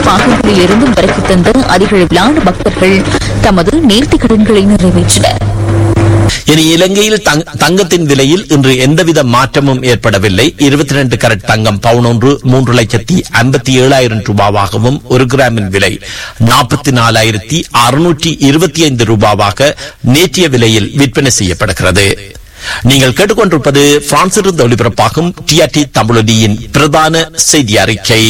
பாகங்களில் இருந்தும் வருகை தந்த அதிகளவிலான பக்தர்கள் தமது நேர்த்திக் கடன்களை நிறைவேற்றினர் இனி இலங்கையில் தங்- தங்கத்தின் விலையில் இன்று எந்தவித மாற்றமும் ஏற்படவில்லை இருபத்தி ரெண்டு கரட் தங்கம் பவுனொன்று மூன்று லட்சத்தி ஐம்பத்தி ஏழாயிரம் ரூபாவாகவும் ஒரு கிராமின் விலை நாற்பத்தி நாலாயிரத்தி அறுநூற்றி இருபத்தி ஐந்து ரூபாவாக நேற்றைய விலையில் விற்பனை செய்யப்படுகிறது நீங்கள் கேட்டுக்கொண்டிருப்பது பிரான்சிலிருந்து ஒளிபரப்பாகும் டிஆர்டி தமிழொலியின் பிரதான செய்தி அறிக்கை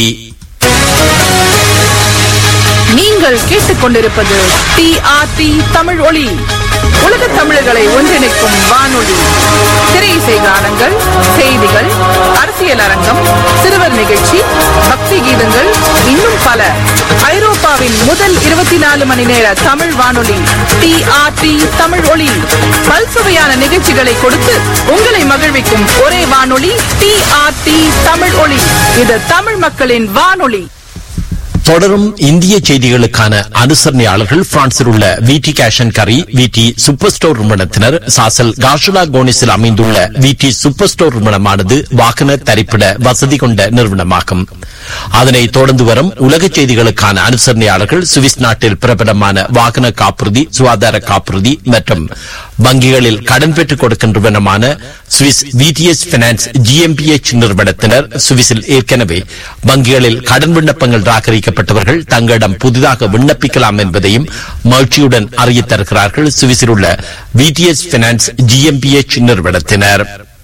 நீங்கள் கேட்டுக்கொண்டிருப்பது டிஆர்டி தமிழ் ஒளி உலக தமிழர்களை ஒன்றிணைக்கும் வானொலி திரை இசை கானங்கள் செய்திகள் அரசியல் அரங்கம் சிறுவர் நிகழ்ச்சி பக்தி கீதங்கள் இன்னும் பல ஐரோப்பாவின் முதல் இருபத்தி நாலு மணி நேர தமிழ் வானொலி டிஆர்டி தமிழ் ஒளி பல்சுவையான நிகழ்ச்சிகளை கொடுத்து உங்களை மகிழ்விக்கும் ஒரே வானொலி டிஆர்டி தமிழ் ஒளி இது தமிழ் மக்களின் வானொலி தொடரும் இந்திய செய்திகளுக்கான அனுசரணையாளர்கள் பிரான்சில் உள்ள விடி கேஷன் கரி விடி சூப்பர் ஸ்டோர் நிறுவனத்தினர் சாசல் காஷுலா கோனிஸில் அமைந்துள்ள விடி சூப்பர் ஸ்டோர் நிறுவனமானது வாகன தரிப்பிட வசதி கொண்ட நிறுவனமாகும் அதனை தொடர்ந்து வரும் உலக செய்திகளுக்கான அனுசரணையாளர்கள் சுவிஸ் நாட்டில் பிரபலமான வாகன காப்புறுதி சுகாதார காப்புறுதி மற்றும் வங்கிகளில் கடன் பெற்றுக் கொடுக்கின்றவனமான சுவிஸ் விடிஎஸ் பினான்ஸ் ஜிஎம்பிஎச் நிறுவனத்தினர் சுவிஸில் ஏற்கனவே வங்கிகளில் கடன் விண்ணப்பங்கள் ராகரிக்கப்பட்டவர்கள் தங்களிடம் புதிதாக விண்ணப்பிக்கலாம் என்பதையும் மகிழ்ச்சியுடன் அறியத் தருகிறார்கள் சுவிஸில் உள்ள விடிஎஸ் பினான்ஸ் ஜிஎம்பிஎச் நிறுவனத்தினர்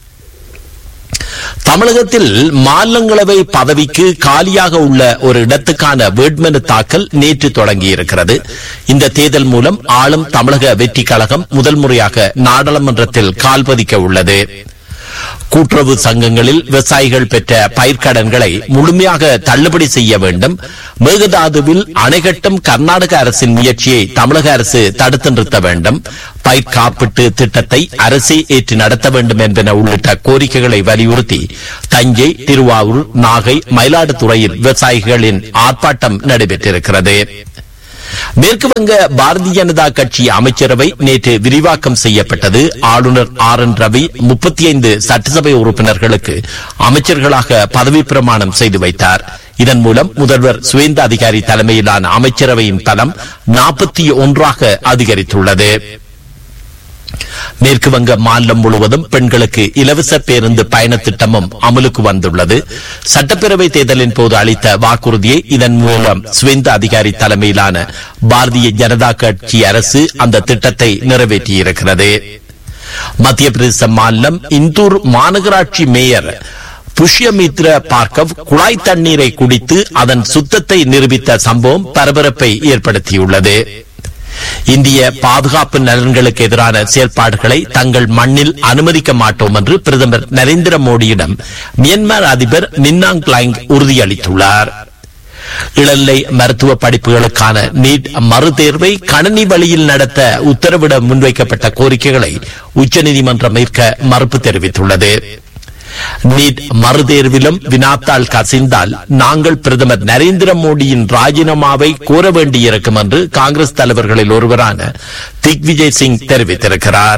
தமிழகத்தில் மாநிலங்களவை பதவிக்கு காலியாக உள்ள ஒரு இடத்துக்கான வேட்புமனு தாக்கல் நேற்று தொடங்கியிருக்கிறது இந்த தேர்தல் மூலம் ஆளும் தமிழக வெற்றி கழகம் முதல் முறையாக நாடாளுமன்றத்தில் கால் பதிக்க உள்ளது கூட்டுறவு சங்கங்களில் விவசாயிகள் பெற்ற பயிர்க்கடன்களை முழுமையாக தள்ளுபடி செய்ய வேண்டும் மேகதாதுவில் அணை கட்டும் கர்நாடக அரசின் முயற்சியை தமிழக அரசு தடுத்து நிறுத்த வேண்டும் பயிர் காப்பீட்டு திட்டத்தை அரசே ஏற்று நடத்த வேண்டும் என்பன உள்ளிட்ட கோரிக்கைகளை வலியுறுத்தி தஞ்சை திருவாரூர் நாகை மயிலாடுதுறையில் விவசாயிகளின் ஆர்ப்பாட்டம் நடைபெற்றிருக்கிறது மேற்கு வங்க பாரதிய ஜனதா கட்சி அமைச்சரவை நேற்று விரிவாக்கம் செய்யப்பட்டது ஆளுநர் ஆர் என் ரவி முப்பத்தி ஐந்து சட்டசபை உறுப்பினர்களுக்கு அமைச்சர்களாக பதவி பிரமாணம் செய்து வைத்தார் இதன் மூலம் முதல்வர் சுவேந்த அதிகாரி தலைமையிலான அமைச்சரவையின் பலம் நாற்பத்தி ஒன்றாக அதிகரித்துள்ளது மேற்கு வங்க மாநிலம் முழுவதும் பெண்களுக்கு இலவச பேருந்து பயண திட்டமும் அமலுக்கு வந்துள்ளது சட்டப்பேரவை தேர்தலின் போது அளித்த வாக்குறுதியை இதன் மூலம் சுவேந்த அதிகாரி தலைமையிலான பாரதிய ஜனதா கட்சி அரசு அந்த திட்டத்தை நிறைவேற்றியிருக்கிறது மத்திய பிரதேச மாநிலம் இந்தூர் மாநகராட்சி மேயர் புஷ்யமித்ர பார்க்கவ் குழாய் தண்ணீரை குடித்து அதன் சுத்தத்தை நிரூபித்த சம்பவம் பரபரப்பை ஏற்படுத்தியுள்ளது இந்திய பாதுகாப்பு நலன்களுக்கு எதிரான செயல்பாடுகளை தங்கள் மண்ணில் அனுமதிக்க மாட்டோம் என்று பிரதமர் நரேந்திர மோடியிடம் மியான்மர் அதிபர் மின்னாங் லாங் உறுதியளித்துள்ளார் இளநிலை மருத்துவ படிப்புகளுக்கான நீட் மறுதேர்வை கணனி வழியில் நடத்த உத்தரவிட முன்வைக்கப்பட்ட கோரிக்கைகளை உச்சநீதிமன்றம் ஏற்க மறுப்பு தெரிவித்துள்ளது நீட் மறுதேர்விலும் வினாத்தாள் கசிந்தால் நாங்கள் பிரதமர் நரேந்திர மோடியின் ராஜினாமாவை கோர வேண்டியிருக்கும் என்று காங்கிரஸ் தலைவர்களில் ஒருவரான திக்விஜய் சிங் தெரிவித்திருக்கிறார்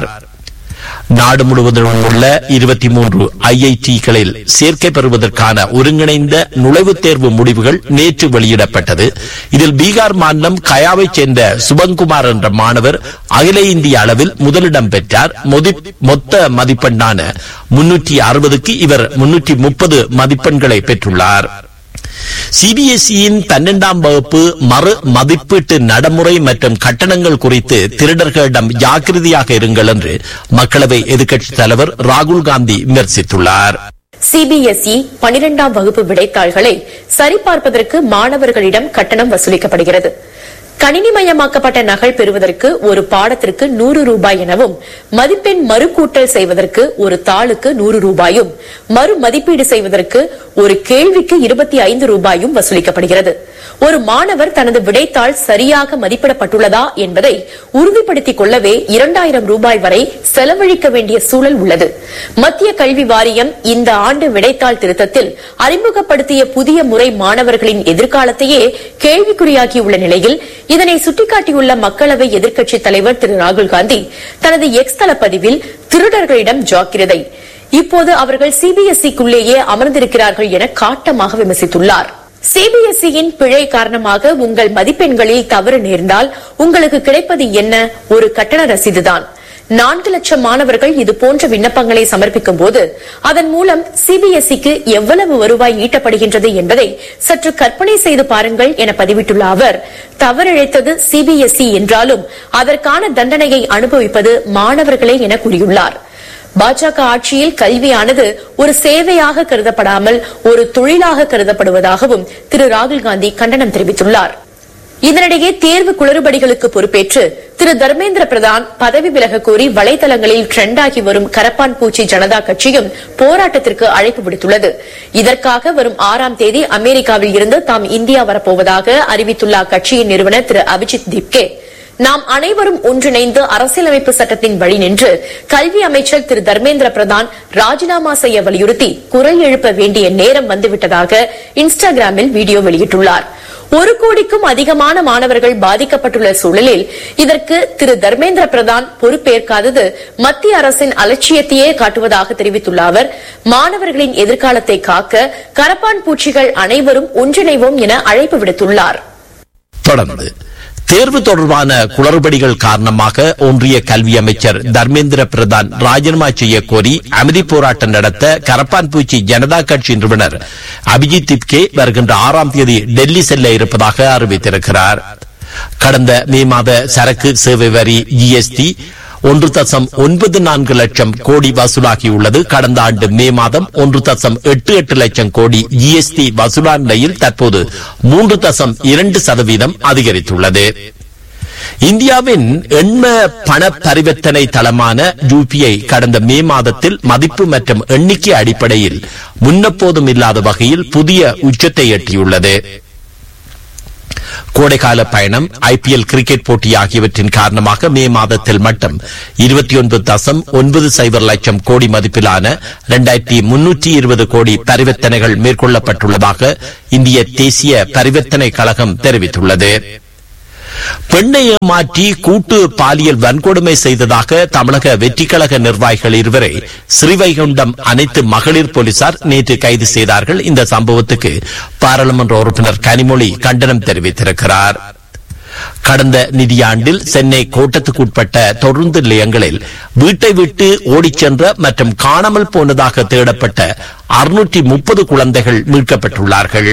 நாடு முழுவதும் உள்ள இருபத்தி மூன்று ஐஐடிகளில் சேர்க்கை பெறுவதற்கான ஒருங்கிணைந்த நுழைவுத் தேர்வு முடிவுகள் நேற்று வெளியிடப்பட்டது இதில் பீகார் மாநிலம் கயாவைச் சேர்ந்த சுபங்குமார் என்ற மாணவர் அகில இந்திய அளவில் முதலிடம் பெற்றார் மொதி- மொத்த மதிப்பெண்ணான முன்னூற்றி அறுபதுக்கு இவர் முன்னூற்றி முப்பது மதிப்பெண்களை பெற்றுள்ளார் சிபிஎஸ்இயின் பன்னெண்டாம் வகுப்பு மறு மதிப்பீட்டு நடைமுறை மற்றும் கட்டணங்கள் குறித்து திருடர்களிடம் ஜாக்கிரதையாக இருங்கள் என்று மக்களவை எதிர்க்கட்சித் தலைவர் ராகுல் காந்தி விமர்சித்துள்ளார் சிபிஎஸ்இ பனிரெண்டாம் வகுப்பு விடைத்தாள்களை சரிபார்ப்பதற்கு மாணவர்களிடம் கட்டணம் வசூலிக்கப்படுகிறது கணினிமயமாக்கப்பட்ட நகல் பெறுவதற்கு ஒரு பாடத்திற்கு நூறு ரூபாய் எனவும் மதிப்பெண் மறுகூட்டல் செய்வதற்கு ஒரு தாளுக்கு நூறு ரூபாயும் மறு மதிப்பீடு செய்வதற்கு ஒரு கேள்விக்கு இருபத்தி ஐந்து ரூபாயும் வசூலிக்கப்படுகிறது ஒரு மாணவர் தனது விடைத்தாள் சரியாக மதிப்பிடப்பட்டுள்ளதா என்பதை உறுதிப்படுத்திக் கொள்ளவே இரண்டாயிரம் ரூபாய் வரை செலவழிக்க வேண்டிய சூழல் உள்ளது மத்திய கல்வி வாரியம் இந்த ஆண்டு விடைத்தாள் திருத்தத்தில் அறிமுகப்படுத்திய புதிய முறை மாணவர்களின் எதிர்காலத்தையே கேள்விக்குறியாக்கியுள்ள நிலையில் இதனை சுட்டிக்காட்டியுள்ள மக்களவை எதிர்க்கட்சித் தலைவர் திரு ராகுல் காந்தி தனது எக்ஸ் தளப்பதிவில் திருடர்களிடம் ஜாக்கிரதை இப்போது அவர்கள் சிபிஎஸ்இக்குள்ளேயே அமர்ந்திருக்கிறார்கள் என காட்டமாக விமர்சித்துள்ளார் சிபிஎஸ்இயின் பிழை காரணமாக உங்கள் மதிப்பெண்களில் தவறு நேர்ந்தால் உங்களுக்கு கிடைப்பது என்ன ஒரு கட்டண ரசீதுதான் நான்கு லட்சம் மாணவர்கள் இது போன்ற விண்ணப்பங்களை சமர்ப்பிக்கும் போது அதன் மூலம் சிபிஎஸ்இக்கு எவ்வளவு வருவாய் ஈட்டப்படுகின்றது என்பதை சற்று கற்பனை செய்து பாருங்கள் என பதிவிட்டுள்ள அவர் தவறிழைத்தது சிபிஎஸ்இ என்றாலும் அதற்கான தண்டனையை அனுபவிப்பது மாணவர்களே என கூறியுள்ளார் பாஜக ஆட்சியில் கல்வியானது ஒரு சேவையாக கருதப்படாமல் ஒரு தொழிலாக கருதப்படுவதாகவும் திரு ராகுல் காந்தி கண்டனம் தெரிவித்துள்ளார் இதனிடையே தேர்வு குளறுபடிகளுக்கு பொறுப்பேற்று திரு தர்மேந்திர பிரதான் பதவி விலக கோரி வலைதளங்களில் ட்ரெண்ட் ஆகி வரும் கரப்பான் பூச்சி ஜனதா கட்சியும் போராட்டத்திற்கு அழைப்பு விடுத்துள்ளது இதற்காக வரும் ஆறாம் தேதி அமெரிக்காவில் இருந்து தாம் இந்தியா வரப்போவதாக அறிவித்துள்ள அக்கட்சியின் நிறுவனர் திரு அபிஜித் தீப்கே நாம் அனைவரும் ஒன்றிணைந்து அரசியலமைப்பு சட்டத்தின் வழி நின்று கல்வி அமைச்சர் திரு தர்மேந்திர பிரதான் ராஜினாமா செய்ய வலியுறுத்தி குரல் எழுப்ப வேண்டிய நேரம் வந்துவிட்டதாக இன்ஸ்டாகிராமில் வீடியோ வெளியிட்டுள்ளார் ஒரு கோடிக்கும் அதிகமான மாணவர்கள் பாதிக்கப்பட்டுள்ள சூழலில் இதற்கு திரு தர்மேந்திர பிரதான் பொறுப்பேற்காதது மத்திய அரசின் அலட்சியத்தையே காட்டுவதாக தெரிவித்துள்ள அவர் மாணவர்களின் எதிர்காலத்தை காக்க கரப்பான் பூச்சிகள் அனைவரும் ஒன்றிணைவோம் என அழைப்பு விடுத்துள்ளார் தொடர்ந்து தேர்வு தொடர்பான குளறுபடிகள் காரணமாக ஒன்றிய கல்வி அமைச்சர் தர்மேந்திர பிரதான் ராஜினாமா செய்ய கோரி அமைதி போராட்டம் நடத்த கரப்பான்பூச்சி ஜனதா கட்சி நிறுவனர் அபிஜித் திப்கே வருகின்ற ஆறாம் தேதி டெல்லி செல்ல இருப்பதாக அறிவித்திருக்கிறார் கடந்த மே மாத சரக்கு சேவை வரி ஜிஎஸ்டி ஒன்று தசம் ஒன்பது நான்கு லட்சம் கோடி வசூலாகியுள்ளது கடந்த ஆண்டு மே மாதம் ஒன்று தசம் எட்டு எட்டு லட்சம் கோடி ஜிஎஸ்டி வசூலான நிலையில் தற்போது மூன்று தசம் இரண்டு சதவீதம் அதிகரித்துள்ளது இந்தியாவின் எண்ம பண பரிவர்த்தனை தளமான யூபிஐ கடந்த மே மாதத்தில் மதிப்பு மற்றும் எண்ணிக்கை அடிப்படையில் முன்னெப்போதும் இல்லாத வகையில் புதிய உச்சத்தை எட்டியுள்ளது கோடைகால பயணம் ஐபிஎல் கிரிக்கெட் போட்டி ஆகியவற்றின் காரணமாக மே மாதத்தில் மட்டும் இருபத்தி ஒன்பது தசம் ஒன்பது சைபர் லட்சம் கோடி மதிப்பிலான இரண்டாயிரத்தி முன்னூற்றி இருபது கோடி பரிவர்த்தனைகள் மேற்கொள்ளப்பட்டுள்ளதாக இந்திய தேசிய பரிவர்த்தனை கழகம் தெரிவித்துள்ளது பெண்ணை ஏமாற்றி கூட்டு பாலியல் வன்கொடுமை செய்ததாக தமிழக வெற்றிக்கழக நிர்வாகிகள் இருவரை ஸ்ரீவைகுண்டம் அனைத்து மகளிர் போலீசார் நேற்று கைது செய்தார்கள் இந்த சம்பவத்துக்கு பாராளுமன்ற உறுப்பினர் கனிமொழி கண்டனம் தெரிவித்திருக்கிறார் கடந்த நிதியாண்டில் சென்னை கோட்டத்துக்குட்பட்ட தொடர்ந்து நிலையங்களில் வீட்டை விட்டு ஓடிச் சென்ற மற்றும் காணாமல் போனதாக தேடப்பட்ட அறுநூற்றி முப்பது குழந்தைகள் மீட்கப்பட்டுள்ளார்கள்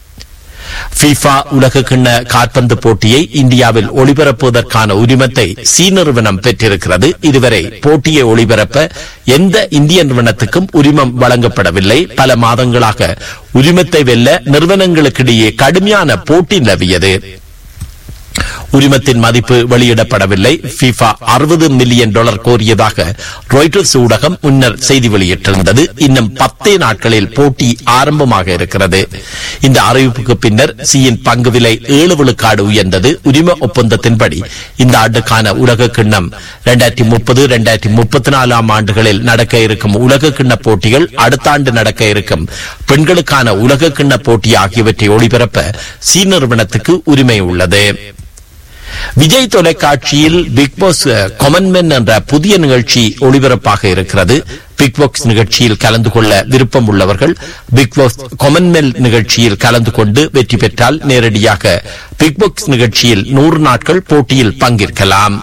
ஃபீஃபா உலகக்கிண்ண காற்பந்து போட்டியை இந்தியாவில் ஒளிபரப்புவதற்கான உரிமத்தை சி நிறுவனம் பெற்றிருக்கிறது இதுவரை போட்டியை ஒளிபரப்ப எந்த இந்திய நிறுவனத்துக்கும் உரிமம் வழங்கப்படவில்லை பல மாதங்களாக உரிமத்தை வெல்ல நிறுவனங்களுக்கிடையே கடுமையான போட்டி நிலவியது உரிமத்தின் மதிப்பு வெளியிடப்படவில்லை FIFA அறுபது மில்லியன் டாலர் கோரியதாக ராய்டர்ஸ் ஊடகம் முன்னர் செய்தி வெளியிட்டிருந்தது இன்னும் பத்தே நாட்களில் போட்டி ஆரம்பமாக இருக்கிறது இந்த அறிவிப்புக்கு பின்னர் சியின் பங்கு விலை ஏழு விழுக்காடு உயர்ந்தது உரிம ஒப்பந்தத்தின்படி இந்த ஆண்டுக்கான உலக கிண்ணம் இரண்டாயிரத்தி முப்பது இரண்டாயிரத்தி முப்பத்தி நாலாம் ஆண்டுகளில் நடக்க இருக்கும் உலக கிண்ண போட்டிகள் அடுத்த ஆண்டு நடக்க இருக்கும் பெண்களுக்கான உலக கிண்ண போட்டி ஆகியவற்றை ஒளிபரப்ப சி நிறுவனத்துக்கு உரிமை உள்ளது விஜய் தொலைக்காட்சியில் பிக் பாஸ் கொமன்மென் என்ற புதிய நிகழ்ச்சி ஒளிபரப்பாக இருக்கிறது பிக் பாஸ் நிகழ்ச்சியில் கலந்து கொள்ள விருப்பம் உள்ளவர்கள் பிக் பாஸ் கொமன்மெல் நிகழ்ச்சியில் கலந்து கொண்டு வெற்றி பெற்றால் நேரடியாக பிக் பாஸ் நிகழ்ச்சியில் நூறு நாட்கள் போட்டியில் பங்கேற்கலாம்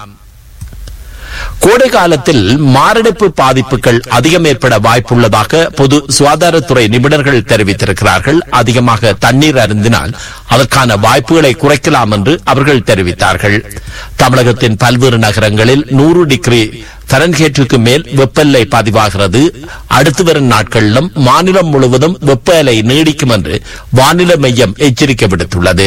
கோடை காலத்தில் மாரடைப்பு பாதிப்புகள் அதிகம் ஏற்பட வாய்ப்புள்ளதாக பொது சுகாதாரத்துறை நிபுணர்கள் தெரிவித்திருக்கிறார்கள் அதிகமாக தண்ணீர் அருந்தினால் அதற்கான வாய்ப்புகளை குறைக்கலாம் என்று அவர்கள் தெரிவித்தார்கள் தமிழகத்தின் பல்வேறு நகரங்களில் நூறு டிகிரி ஃபரன்ஹீட்டுக்கு மேல் வெப்பநிலை பதிவாகிறது அடுத்து வரும் நாட்களிலும் மாநிலம் முழுவதும் வெப்ப அலை நீடிக்கும் என்று வானிலை மையம் எச்சரிக்கை விடுத்துள்ளது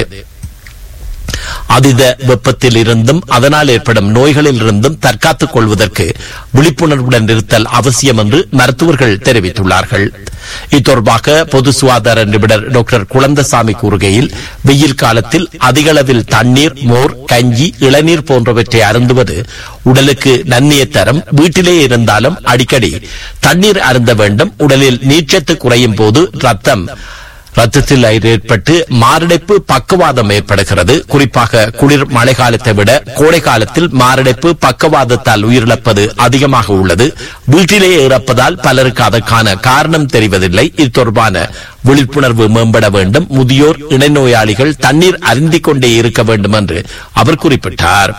அதித வெப்பத்தில் இருந்தும் அதனால் ஏற்படும் நோய்களில் இருந்தும் தற்காத்துக் கொள்வதற்கு விழிப்புணர்வுடன் இருத்தல் அவசியம் என்று மருத்துவர்கள் தெரிவித்துள்ளார்கள் இத்தொடர்பாக பொது சுகாதார நிபுணர் டாக்டர் குழந்தசாமி கூறுகையில் வெயில் காலத்தில் அதிக அளவில் தண்ணீர் மோர் கஞ்சி இளநீர் போன்றவற்றை அருந்துவது உடலுக்கு நன்மையை தரும் வீட்டிலே இருந்தாலும் அடிக்கடி தண்ணீர் அருந்த வேண்டும் உடலில் நீர்ச்சத்து குறையும் போது ரத்தம் ரத்தத்தில் ஐர் ஏற்பட்டு மாரடைப்பு பக்கவாதம் ஏற்படுகிறது குறிப்பாக குளிர் மழை காலத்தை விட கோடை காலத்தில் மாரடைப்பு பக்கவாதத்தால் உயிரிழப்பது அதிகமாக உள்ளது வீட்டிலேயே இறப்பதால் பலருக்கு அதற்கான காரணம் தெரிவதில்லை இது தொடர்பான விழிப்புணர்வு மேம்பட வேண்டும் முதியோர் இணைநோயாளிகள் தண்ணீர் அருந்திக் கொண்டே இருக்க வேண்டும் என்று அவர் குறிப்பிட்டார்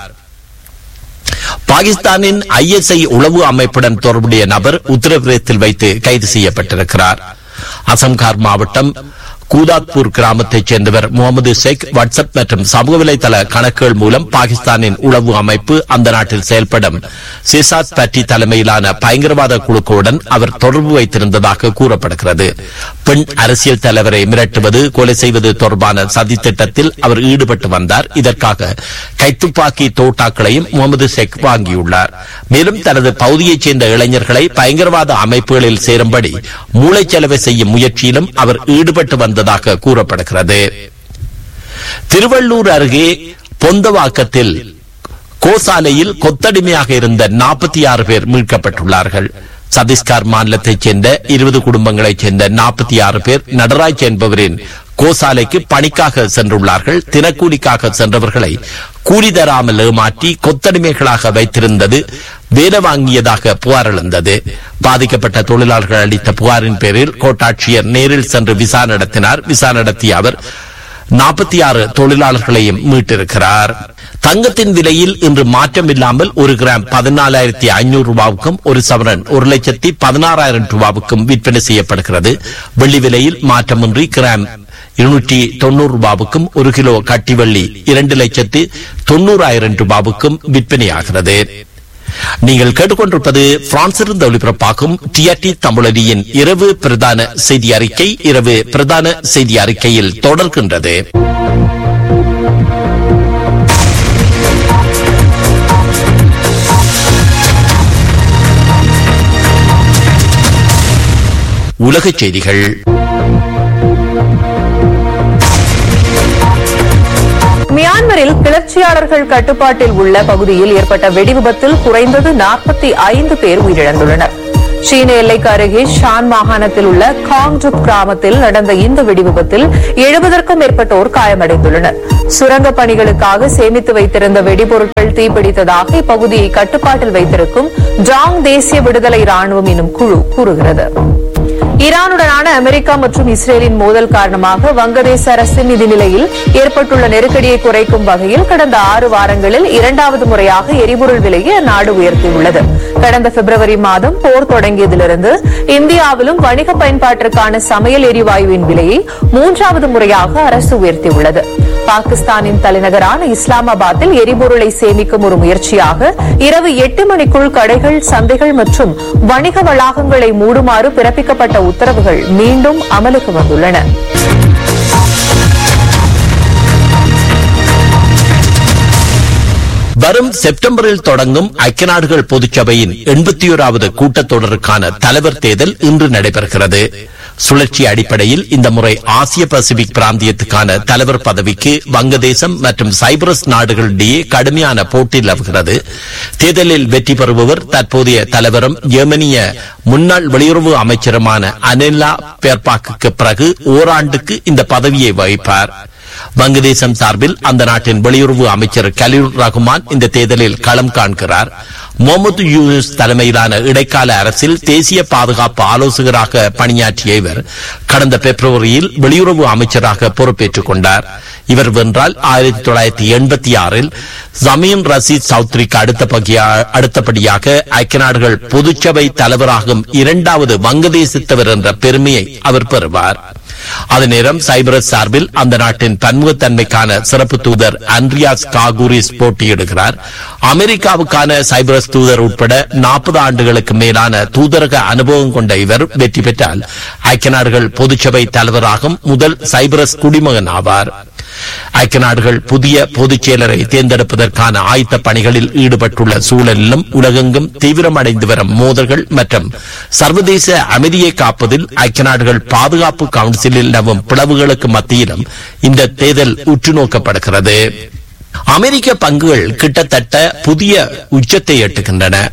பாகிஸ்தானின் ஐஎஸ்ஐ உளவு அமைப்புடன் தொடர்புடைய நபர் உத்தரப்பிரதேசத்தில் வைத்து கைது செய்யப்பட்டிருக்கிறார் அசம்கார் மாவட்டம் கூதாத்பூர் கிராமத்தைச் சேர்ந்தவர் முகமது ஷேக் வாட்ஸ்அப் மற்றும் சமூக வலைதள கணக்குகள் மூலம் பாகிஸ்தானின் உளவு அமைப்பு அந்த நாட்டில் செயல்படும் சிசாத் பட்டி தலைமையிலான பயங்கரவாத குழுக்களுடன் அவர் தொடர்பு வைத்திருந்ததாக கூறப்படுகிறது பெண் அரசியல் தலைவரை மிரட்டுவது கொலை செய்வது தொடர்பான சதி திட்டத்தில் அவர் ஈடுபட்டு வந்தார் இதற்காக கைத்துப்பாக்கி தோட்டாக்களையும் முகமது ஷேக் வாங்கியுள்ளார் மேலும் தனது பகுதியைச் சேர்ந்த இளைஞர்களை பயங்கரவாத அமைப்புகளில் சேரும்படி மூளைச்சலவை செய்யும் முயற்சியிலும் அவர் ஈடுபட்டு வந்ததாக கூறப்படுகிறது திருவள்ளூர் அருகே பொந்தவாக்கத்தில் கோசாலையில் கொத்தடிமையாக இருந்த நாற்பத்தி ஆறு பேர் மீட்கப்பட்டுள்ளார்கள் சத்தீஸ்கர் மாநிலத்தைச் சேர்ந்த இருபது குடும்பங்களைச் சேர்ந்த நாற்பத்தி ஆறு பேர் நடராஜ் என்பவரின் கோசாலைக்கு பணிக்காக சென்றுள்ளார்கள் தினக்கூலிக்காக சென்றவர்களை கூலி தராமல் ஏமாற்றி கொத்தடிமைகளாக வைத்திருந்தது வேலை வாங்கியதாக புகார் எழுந்தது பாதிக்கப்பட்ட தொழிலாளர்கள் அளித்த புகாரின் பேரில் கோட்டாட்சியர் நேரில் சென்று விசாரணை நடத்தினார் விசாரணை நடத்திய அவர் நாற்பத்தி ஆறு தொழிலாளர்களையும் மீட்டிருக்கிறார் தங்கத்தின் விலையில் இன்று மாற்றம் இல்லாமல் ஒரு கிராம் பதினாலாயிரத்தி ஐநூறு ரூபாவுக்கும் ஒரு சவரன் ஒரு லட்சத்தி பதினாறாயிரம் ரூபாவுக்கும் விற்பனை செய்யப்படுகிறது வெள்ளி விலையில் மாற்றமின்றி கிராம் இருநூற்றி தொண்ணூறு ரூபாவுக்கும் ஒரு கிலோ கட்டி வெள்ளி இரண்டு லட்சத்தி தொண்ணூறாயிரம் ரூபாவுக்கும் விற்பனையாகிறது நீங்கள் கேட்டுக்கொண்டிருப்பது பிரான்சிலிருந்து ஒளிபரப்பாகும் டிஆர்டி தமிழடியின் இரவு பிரதான செய்தி அறிக்கை இரவு பிரதான செய்தி அறிக்கையில் தொடர்கின்றது உலகச் செய்திகள் மியான்மரில் கிளர்ச்சியாளர்கள் கட்டுப்பாட்டில் உள்ள பகுதியில் ஏற்பட்ட வெடிவிபத்தில் குறைந்தது நாற்பத்தி ஐந்து பேர் உயிரிழந்துள்ளனர் சீன எல்லைக்கு அருகே ஷான் மாகாணத்தில் உள்ள காங்டுப் கிராமத்தில் நடந்த இந்த வெடிவிபத்தில் எழுபதற்கும் மேற்பட்டோர் காயமடைந்துள்ளனர் சுரங்க பணிகளுக்காக சேமித்து வைத்திருந்த வெடிபொருட்கள் தீப்பிடித்ததாக இப்பகுதியை கட்டுப்பாட்டில் வைத்திருக்கும் ஜாங் தேசிய விடுதலை ராணுவம் எனும் குழு கூறுகிறது ஈரானுடனான அமெரிக்கா மற்றும் இஸ்ரேலின் மோதல் காரணமாக வங்கதேச அரசின் நிதி நிலையில் ஏற்பட்டுள்ள நெருக்கடியை குறைக்கும் வகையில் கடந்த ஆறு வாரங்களில் இரண்டாவது முறையாக எரிபொருள் விலையை அந்நாடு உயர்த்தியுள்ளது கடந்த பிப்ரவரி மாதம் போர் தொடங்கியதிலிருந்து இந்தியாவிலும் வணிக பயன்பாட்டிற்கான சமையல் எரிவாயுவின் விலையை மூன்றாவது முறையாக அரசு உயர்த்தியுள்ளது பாகிஸ்தானின் தலைநகரான இஸ்லாமாபாத்தில் எரிபொருளை சேமிக்கும் ஒரு முயற்சியாக இரவு எட்டு மணிக்குள் கடைகள் சந்தைகள் மற்றும் வணிக வளாகங்களை மூடுமாறு பிறப்பிக்கப்பட்ட உத்தரவுகள் மீண்டும் அமலுக்கு வந்துள்ளன வரும் செப்டம்பரில் தொடங்கும் ஐக்கிய நாடுகள் பொதுச்சபையின் எண்பத்தி ஓராவது கூட்டத்தொடருக்கான தலைவர் தேர்தல் இன்று நடைபெறுகிறது சுழற்சி அடிப்படையில் இந்த முறை ஆசிய பசிபிக் பிராந்தியத்துக்கான தலைவர் பதவிக்கு வங்கதேசம் மற்றும் சைப்ரஸ் நாடுகளிடையே கடுமையான போட்டி நிலவுகிறது தேர்தலில் வெற்றி பெறுபவர் தற்போதைய தலைவரும் ஜெர்மனிய முன்னாள் வெளியுறவு அமைச்சருமான அனெல்லா பேர்பாக்கு பிறகு ஓராண்டுக்கு இந்த பதவியை வகிப்பார் வங்கதேசம் சார்பில் அந்த நாட்டின் வெளியுறவு அமைச்சர் கலீல் ரகுமான் இந்த தேர்தலில் களம் காண்கிறார் முகமது யூனிஸ் தலைமையிலான இடைக்கால அரசில் தேசிய பாதுகாப்பு ஆலோசகராக பணியாற்றிய இவர் கடந்த பிப்ரவரியில் வெளியுறவு அமைச்சராக பொறுப்பேற்றுக் கொண்டார் இவர் வென்றால் ஆயிரத்தி தொள்ளாயிரத்தி எண்பத்தி ஆறில் ஜமீன் ரசீத் சௌத்ரிக்கு அடுத்த பகியா- அடுத்தபடியாக ஐக்கிய நாடுகள் பொதுச்சபை தலைவராகும் இரண்டாவது வங்கதேசத்தவர் என்ற பெருமையை அவர் பெறுவார் அதே நேரம் சைப்ரஸ் சார்பில் அந்த நாட்டின் பன்முகத்தன்மைக்கான சிறப்பு தூதர் அண்ட்ரியாஸ் காகூரிஸ் போட்டியிடுகிறார் அமெரிக்காவுக்கான சைப்ரஸ் தூதர் உட்பட நாற்பது ஆண்டுகளுக்கு மேலான தூதரக அனுபவம் கொண்ட இவர் வெற்றி பெற்றால் ஐக்கிய நாடுகள் பொதுச்சபை தலைவராகும் முதல் சைப்ரஸ் குடிமகன் ஆவார் ஐக்கிய நாடுகள் புதிய பொதுச் செயலரை தேர்ந்தெடுப்பதற்கான ஆயத்த பணிகளில் ஈடுபட்டுள்ள சூழலிலும் உலகெங்கும் தீவிரமடைந்து வரும் மோதல்கள் மற்றும் சர்வதேச அமைதியை காப்பதில் ஐக்கிய நாடுகள் பாதுகாப்பு கவுன்சிலில் நிலவும் பிளவுகளுக்கு மத்தியிலும் இந்த தேர்தல் உற்று நோக்கப்படுகிறது அமெரிக்க பங்குகள் கிட்டத்தட்ட புதிய உச்சத்தை எட்டுகின்றன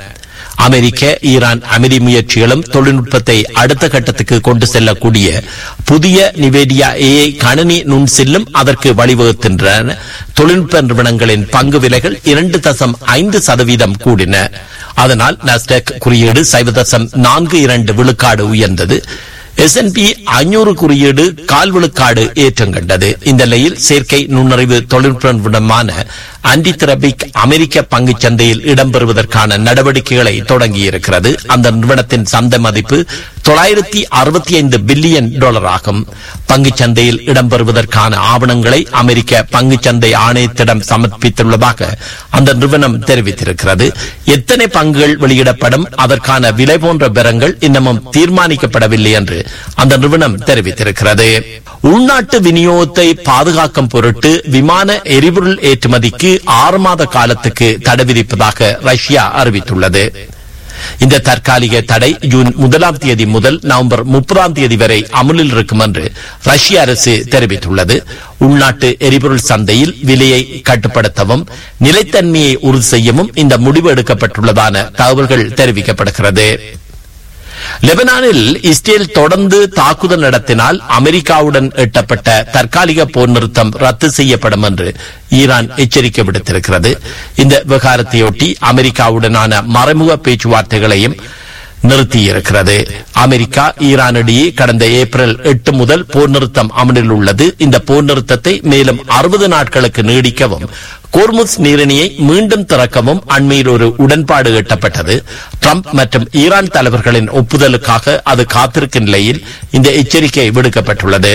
அமெரிக்க ஈரான் அமைதி முயற்சிகளும் தொழில்நுட்பத்தை அடுத்த கட்டத்துக்கு கொண்டு செல்லக்கூடிய புதிய நிவேடியா ஏஐ கணனி நுண்சில்லும் அதற்கு வழிவகுக்கின்றன தொழில்நுட்ப நிறுவனங்களின் பங்கு விலைகள் இரண்டு தசம் ஐந்து சதவீதம் கூடின அதனால் நாஸ்டாக் குறியீடு சைவ தசம் நான்கு இரண்டு விழுக்காடு உயர்ந்தது எஸ்என்பி ஐநூறு குறியீடு கால் விழுக்காடு ஏற்றம் கண்டது இந்த நிலையில் செயற்கை நுண்ணறிவு தொழில்நுட்ப நிறுவனமான ஆன்டிதெரபிக் அமெரிக்க பங்குச் சந்தையில் இடம்பெறுவதற்கான நடவடிக்கைகளை தொடங்கியிருக்கிறது அந்த நிறுவனத்தின் சந்தை மதிப்பு தொள்ளாயிரத்தி அறுபத்தி ஐந்து பில்லியன் டாலர் ஆகும் பங்குச் சந்தையில் இடம்பெறுவதற்கான ஆவணங்களை அமெரிக்க பங்குச் சந்தை ஆணையத்திடம் சமர்ப்பித்துள்ளதாக அந்த நிறுவனம் தெரிவித்திருக்கிறது எத்தனை பங்குகள் வெளியிடப்படும் அதற்கான விலை போன்ற விவரங்கள் இன்னமும் தீர்மானிக்கப்படவில்லை என்று அந்த நிறுவனம் தெரிவித்திருக்கிறது உள்நாட்டு விநியோகத்தை பாதுகாக்கும் பொருட்டு விமான எரிபொருள் ஏற்றுமதிக்கு ஆறு மாத காலத்துக்கு தடை விதிப்பதாக ரஷ்யா அறிவித்துள்ளது இந்த தற்காலிக தடை ஜூன் முதலாம் தேதி முதல் நவம்பர் முப்பதாம் தேதி வரை அமலில் இருக்கும் என்று ரஷ்ய அரசு தெரிவித்துள்ளது உள்நாட்டு எரிபொருள் சந்தையில் விலையை கட்டுப்படுத்தவும் நிலைத்தன்மையை உறுதி செய்யவும் இந்த முடிவு எடுக்கப்பட்டுள்ளதான தகவல்கள் தெரிவிக்கப்படுகிறது லெபனானில் இஸ்ரேல் தொடர்ந்து தாக்குதல் நடத்தினால் அமெரிக்காவுடன் எட்டப்பட்ட தற்காலிக போர் நிறுத்தம் ரத்து செய்யப்படும் என்று ஈரான் எச்சரிக்கை விடுத்திருக்கிறது இந்த விவகாரத்தையொட்டி அமெரிக்காவுடனான மறைமுக பேச்சுவார்த்தைகளையும் நிறுத்தியிருக்கிறது அமெரிக்கா ஈரானிடையே கடந்த ஏப்ரல் எட்டு முதல் போர் நிறுத்தம் அமலில் உள்ளது இந்த போர் நிறுத்தத்தை மேலும் அறுபது நாட்களுக்கு நீடிக்கவும் கோர்முஸ் நீரிணியை மீண்டும் திறக்கவும் அண்மையில் ஒரு உடன்பாடு எட்டப்பட்டது ட்ரம்ப் மற்றும் ஈரான் தலைவர்களின் ஒப்புதலுக்காக அது காத்திருக்கும் நிலையில் இந்த எச்சரிக்கை விடுக்கப்பட்டுள்ளது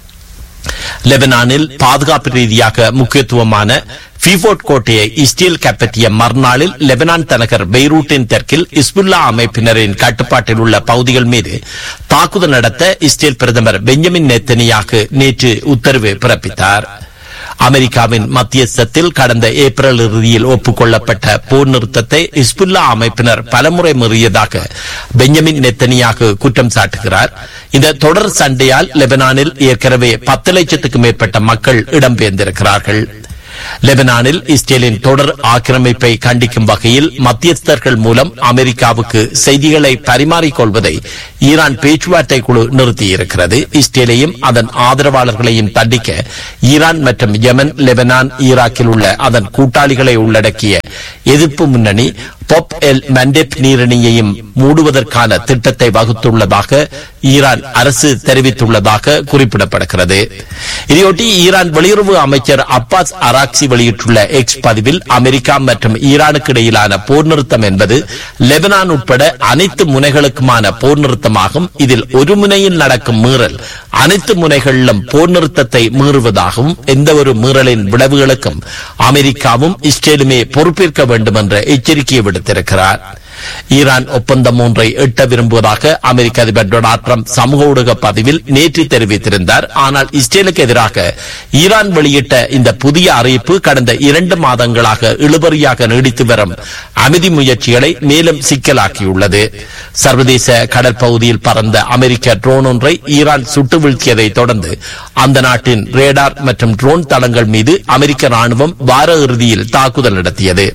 லெபனானில் பாதுகாப்பு ரீதியாக முக்கியத்துவமான ஃபீபோர்ட் கோட்டையை இஸ்ரேல் கைப்பற்றிய மறுநாளில் லெபனான் தலைநகர் பெய்ரூட்டின் தெற்கில் இஸ்புல்லா அமைப்பினரின் கட்டுப்பாட்டில் உள்ள பகுதிகள் மீது தாக்குதல் நடத்த இஸ்ரேல் பிரதமர் பெஞ்சமின் நெத்தனியாகு நேற்று உத்தரவு பிறப்பித்தார் அமெரிக்காவின் மத்தியஸ்தத்தில் கடந்த ஏப்ரல் இறுதியில் ஒப்புக்கொள்ளப்பட்ட போர் நிறுத்தத்தை இஸ்புல்லா அமைப்பினர் பலமுறை மீறியதாக பெஞ்சமின் நெத்தனியாக குற்றம் சாட்டுகிறார் இந்த தொடர் சண்டையால் லெபனானில் ஏற்கனவே பத்து லட்சத்துக்கும் மேற்பட்ட மக்கள் இடம்பெயர்ந்திருக்கிறார்கள் லெபனானில் இஸ்ரேலின் தொடர் ஆக்கிரமிப்பை கண்டிக்கும் வகையில் மத்தியஸ்தர்கள் மூலம் அமெரிக்காவுக்கு செய்திகளை பரிமாறிக்கொள்வதை ஈரான் பேச்சுவார்த்தை குழு நிறுத்தியிருக்கிறது இஸ்ரேலையும் அதன் ஆதரவாளர்களையும் தண்டிக்க ஈரான் மற்றும் யெமன் லெபனான் ஈராக்கில் உள்ள அதன் கூட்டாளிகளை உள்ளடக்கிய எதிர்ப்பு முன்னணி பொப் எல் மண்டெப் நீரிணியையும் மூடுவதற்கான திட்டத்தை வகுத்துள்ளதாக ஈரான் அரசு தெரிவித்துள்ளதாக குறிப்பிடப்படுகிறது இதையொட்டி ஈரான் வெளியுறவு அமைச்சர் அப்பாஸ் அராக்சி வெளியிட்டுள்ள எக்ஸ் பதிவில் அமெரிக்கா மற்றும் ஈரானுக்கு இடையிலான போர் நிறுத்தம் என்பது லெபனான் உட்பட அனைத்து முனைகளுக்குமான போர் நிறுத்தமாகும் இதில் ஒரு முனையில் நடக்கும் மீறல் அனைத்து முனைகளிலும் போர் நிறுத்தத்தை மீறுவதாகவும் எந்த ஒரு மீறலின் விளைவுகளுக்கும் அமெரிக்காவும் இஸ்ரேலுமே பொறுப்பேற்க வேண்டும் என்ற எச்சரிக்கையை விடுத்திருக்கிறார் ஈரான் ஒப்பந்தம் ஒன்றை எட்ட விரும்புவதாக அமெரிக்க அதிபர் டொனால்ட் ட்ரம்ப் சமூக ஊடக பதிவில் நேற்று தெரிவித்திருந்தார் ஆனால் இஸ்ரேலுக்கு எதிராக ஈரான் வெளியிட்ட இந்த புதிய அறிவிப்பு கடந்த இரண்டு மாதங்களாக இழுபறியாக நீடித்து வரும் அமைதி முயற்சிகளை மேலும் சிக்கலாக்கியுள்ளது சர்வதேச கடற்பகுதியில் பறந்த அமெரிக்க ட்ரோன் ஒன்றை ஈரான் சுட்டு வீழ்த்தியதை தொடர்ந்து அந்த நாட்டின் ரேடார் மற்றும் ட்ரோன் தளங்கள் மீது அமெரிக்க ராணுவம் வார இறுதியில் தாக்குதல் நடத்தியது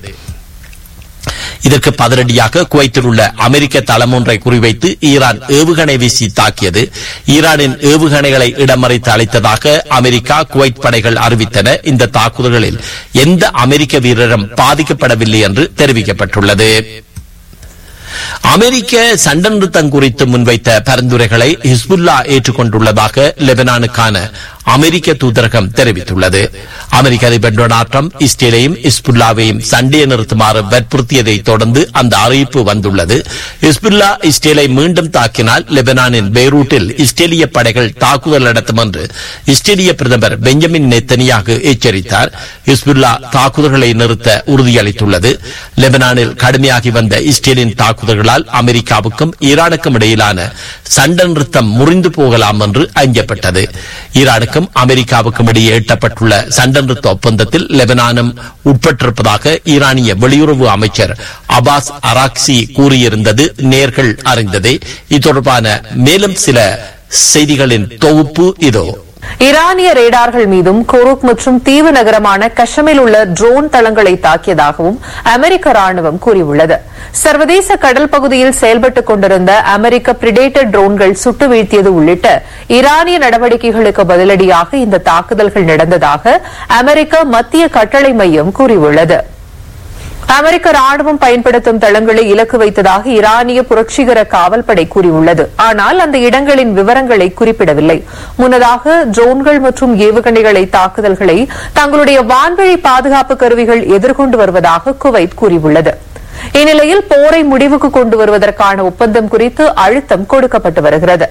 இதற்கு பதிலடியாக குவைத்தில் உள்ள அமெரிக்க தளம் ஒன்றை குறிவைத்து ஈரான் ஏவுகணை வீசி தாக்கியது ஈரானின் ஏவுகணைகளை இடமறைத்து அழைத்ததாக அமெரிக்கா குவைத் படைகள் அறிவித்தன இந்த தாக்குதல்களில் எந்த அமெரிக்க வீரரும் பாதிக்கப்படவில்லை என்று தெரிவிக்கப்பட்டுள்ளது அமெரிக்க சண்டை நிறுத்தம் குறித்து முன்வைத்த பரிந்துரைகளை ஹிஸ்புல்லா ஏற்றுக்கொண்டுள்ளதாக லெபனானுக்கான அமெரிக்க தூதரகம் தெரிவித்துள்ளது அமெரிக்க அதிபர் டொனால்ட் ட்ரம்ப் இஸ்ரேலையும் ஹிஸ்புல்லாவையும் சண்டையை நிறுத்துமாறு வற்புறுத்தியதை தொடர்ந்து அந்த அறிவிப்பு வந்துள்ளது ஹிஸ்புல்லா இஸ்ரேலை மீண்டும் தாக்கினால் லெபனானின் பெய்ரூட்டில் இஸ்ரேலிய படைகள் தாக்குதல் நடத்தும் என்று இஸ்ரேலிய பிரதமர் பெஞ்சமின் நெத்தனியாக எச்சரித்தார் ஹிஸ்புல்லா தாக்குதல்களை நிறுத்த உறுதியளித்துள்ளது லெபனானில் கடுமையாகி வந்த இஸ்ரேலின் தாக்குதல்களால் அமெரிக்காவுக்கும் ஈரானுக்கும் இடையிலான சண்டை நிறுத்தம் முறிந்து போகலாம் என்று அஞ்சப்பட்டது ஈரானுக்கும் அமெரிக்காவுக்கும் இடையே எட்டப்பட்டுள்ள சண்டை நிறுத்த ஒப்பந்தத்தில் லெபனானும் உட்பட்டிருப்பதாக ஈரானிய வெளியுறவு அமைச்சர் அபாஸ் அராக்சி கூறியிருந்தது நேர்கள் அறிந்ததே இது தொடர்பான மேலும் சில செய்திகளின் தொகுப்பு இதோ ஈரானிய ரேடார்கள் மீதும் கொருக் மற்றும் தீவு நகரமான கஷமில் உள்ள ட்ரோன் தளங்களை தாக்கியதாகவும் அமெரிக்க ராணுவம் கூறியுள்ளது சர்வதேச கடல் பகுதியில் செயல்பட்டுக் கொண்டிருந்த அமெரிக்க பிரிடேட்டர் ட்ரோன்கள் சுட்டு வீழ்த்தியது உள்ளிட்ட ஈரானிய நடவடிக்கைகளுக்கு பதிலடியாக இந்த தாக்குதல்கள் நடந்ததாக அமெரிக்க மத்திய கட்டளை மையம் கூறியுள்ளது அமெரிக்க ராணுவம் பயன்படுத்தும் தளங்களை இலக்கு வைத்ததாக ஈரானிய புரட்சிகர காவல்படை கூறியுள்ளது ஆனால் அந்த இடங்களின் விவரங்களை குறிப்பிடவில்லை முன்னதாக ட்ரோன்கள் மற்றும் ஏவுகணைகளை தாக்குதல்களை தங்களுடைய வான்வழி பாதுகாப்பு கருவிகள் எதிர்கொண்டு வருவதாக குவைத் கூறியுள்ளது இந்நிலையில் போரை முடிவுக்கு கொண்டு வருவதற்கான ஒப்பந்தம் குறித்து அழுத்தம் கொடுக்கப்பட்டு வருகிறது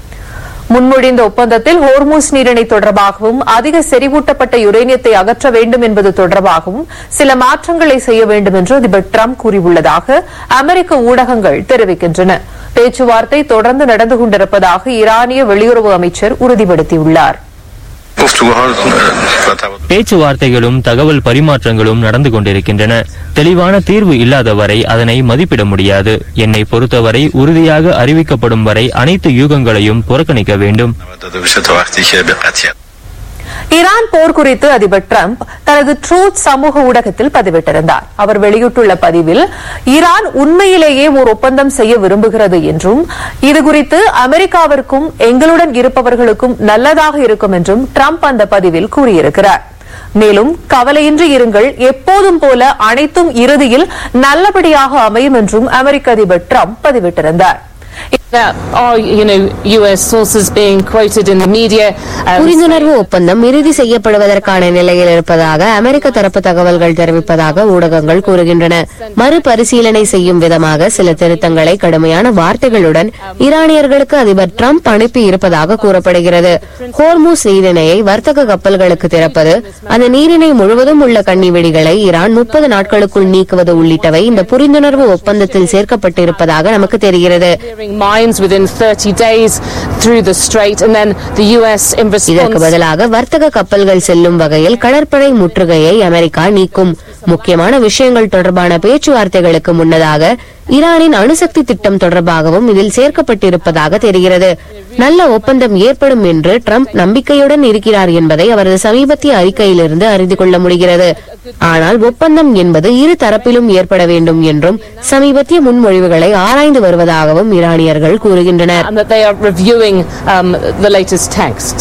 முன்மொழிந்த ஒப்பந்தத்தில் ஹோர்மூஸ் நீரிணை தொடர்பாகவும் அதிக செறிவூட்டப்பட்ட யுரேனியத்தை அகற்ற வேண்டும் என்பது தொடர்பாகவும் சில மாற்றங்களை செய்ய வேண்டும் என்று அதிபர் டிரம்ப் கூறியுள்ளதாக அமெரிக்க ஊடகங்கள் தெரிவிக்கின்றன பேச்சுவார்த்தை தொடர்ந்து நடந்து கொண்டிருப்பதாக ஈரானிய வெளியுறவு அமைச்சர் உறுதிப்படுத்தியுள்ளார் گفتگوها و تبادل பேச்சுவார்த்தைகளும் தகவல் பரிமாற்றங்களும் நடந்து கொண்டிருக்கின்றன தெளிவான தீர்வு இல்லாத வரை அதனை மதிப்பிட முடியாது என்னை பொறுத்தவரை உறுதியாக அறிவிக்கப்படும் வரை அனைத்து யூகங்களையும் புறக்கணிக்க வேண்டும் داده بشه تا وقتی که به قطعیت ஈரான் போர் குறித்து அதிபர் டிரம்ப் தனது ட்ரூத் சமூக ஊடகத்தில் பதிவிட்டிருந்தார் அவர் வெளியிட்டுள்ள பதிவில் ஈரான் உண்மையிலேயே ஒரு ஒப்பந்தம் செய்ய விரும்புகிறது என்றும் இதுகுறித்து அமெரிக்காவிற்கும் எங்களுடன் இருப்பவர்களுக்கும் நல்லதாக இருக்கும் என்றும் டிரம்ப் அந்த பதிவில் கூறியிருக்கிறார் மேலும் கவலையின்றி இருங்கள் எப்போதும் போல அனைத்தும் இறுதியில் நல்லபடியாக அமையும் என்றும் அமெரிக்க அதிபர் டிரம்ப் பதிவிட்டிருந்தார் There are, you know, US sources being quoted in the media. um, புரிந்துணர்வு ஒப்பந்தம் இறுதி செய்யப்படுவதற்கான நிலையில் இருப்பதாக அமெரிக்க தரப்பு தகவல்கள் தெரிவிப்பதாக ஊடகங்கள் கூறுகின்றன மறுபரிசீலனை செய்யும் விதமாக சில திருத்தங்களை கடுமையான வார்த்தைகளுடன் ஈரானியர்களுக்கு அதிபர் டிரம்ப் அனுப்பி இருப்பதாக கூறப்படுகிறது ஹோர்மூஸ் நீரிணையை வர்த்தக கப்பல்களுக்கு திறப்பது அந்த நீரிணை முழுவதும் உள்ள கன்னிவெடிகளை ஈரான் முப்பது நாட்களுக்குள் நீக்குவது உள்ளிட்டவை இந்த புரிந்துணர்வு ஒப்பந்தத்தில் சேர்க்கப்பட்டிருப்பதாக நமக்கு தெரிகிறது clearing mines within 30 days through the strait, and then the US in இதற்கு response. பதிலாக வர்த்தக கப்பல்கள் செல்லும் வகையில் கடற்படை முற்றுகையை அமெரிக்கா நீக்கும் முக்கியமான விஷயங்கள் தொடர்பான பேச்சுவார்த்தைகளுக்கு முன்னதாக ஈரானின் அணுசக்தி திட்டம் தொடர்பாகவும் இதில் சேர்க்கப்பட்டிருப்பதாக தெரிகிறது நல்ல ஒப்பந்தம் ஏற்படும் என்று ட்ரம்ப் நம்பிக்கையுடன் இருக்கிறார் என்பதை அவரது சமீபத்திய அறிக்கையிலிருந்து அறிந்து கொள்ள முடிகிறது ஆனால் ஒப்பந்தம் என்பது இரு தரப்பிலும் ஏற்பட வேண்டும் என்றும் சமீபத்திய முன்மொழிவுகளை ஆராய்ந்து வருவதாகவும் ஈரானியர்கள் கூறுகின்றனர் And that they are reviewing um, the latest text.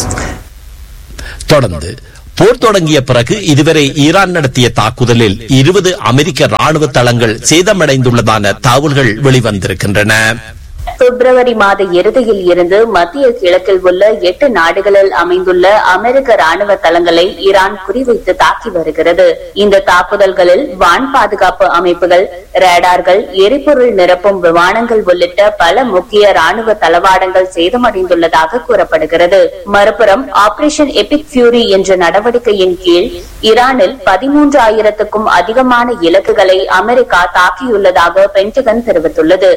தொடர்ந்து போர் தொடங்கிய பிறகு இதுவரை ஈரான் நடத்திய தாக்குதலில் இருபது அமெரிக்க ராணுவ தளங்கள் சேதமடைந்துள்ளதான தகவல்கள் வெளிவந்திருக்கின்றன பிப்ரவரி மாத இறுதியில் இருந்து மத்திய கிழக்கில் உள்ள எட்டு நாடுகளில் அமைந்துள்ள அமெரிக்க ராணுவ தளங்களை ஈரான் குறிவைத்து தாக்கி வருகிறது இந்த தாக்குதல்களில் வான் பாதுகாப்பு அமைப்புகள் ரேடார்கள் எரிபொருள் நிரப்பும் விமானங்கள் உள்ளிட்ட பல முக்கிய ராணுவ தளவாடங்கள் சேதமடைந்துள்ளதாக கூறப்படுகிறது மறுபுறம் ஆபரேஷன் எபிக் ஃபியூரி என்ற நடவடிக்கையின் கீழ் ஈரானில் பதிமூன்று ஆயிரத்துக்கும் அதிகமான இலக்குகளை அமெரிக்கா தாக்கியுள்ளதாக பென்டகன் தெரிவித்துள்ளது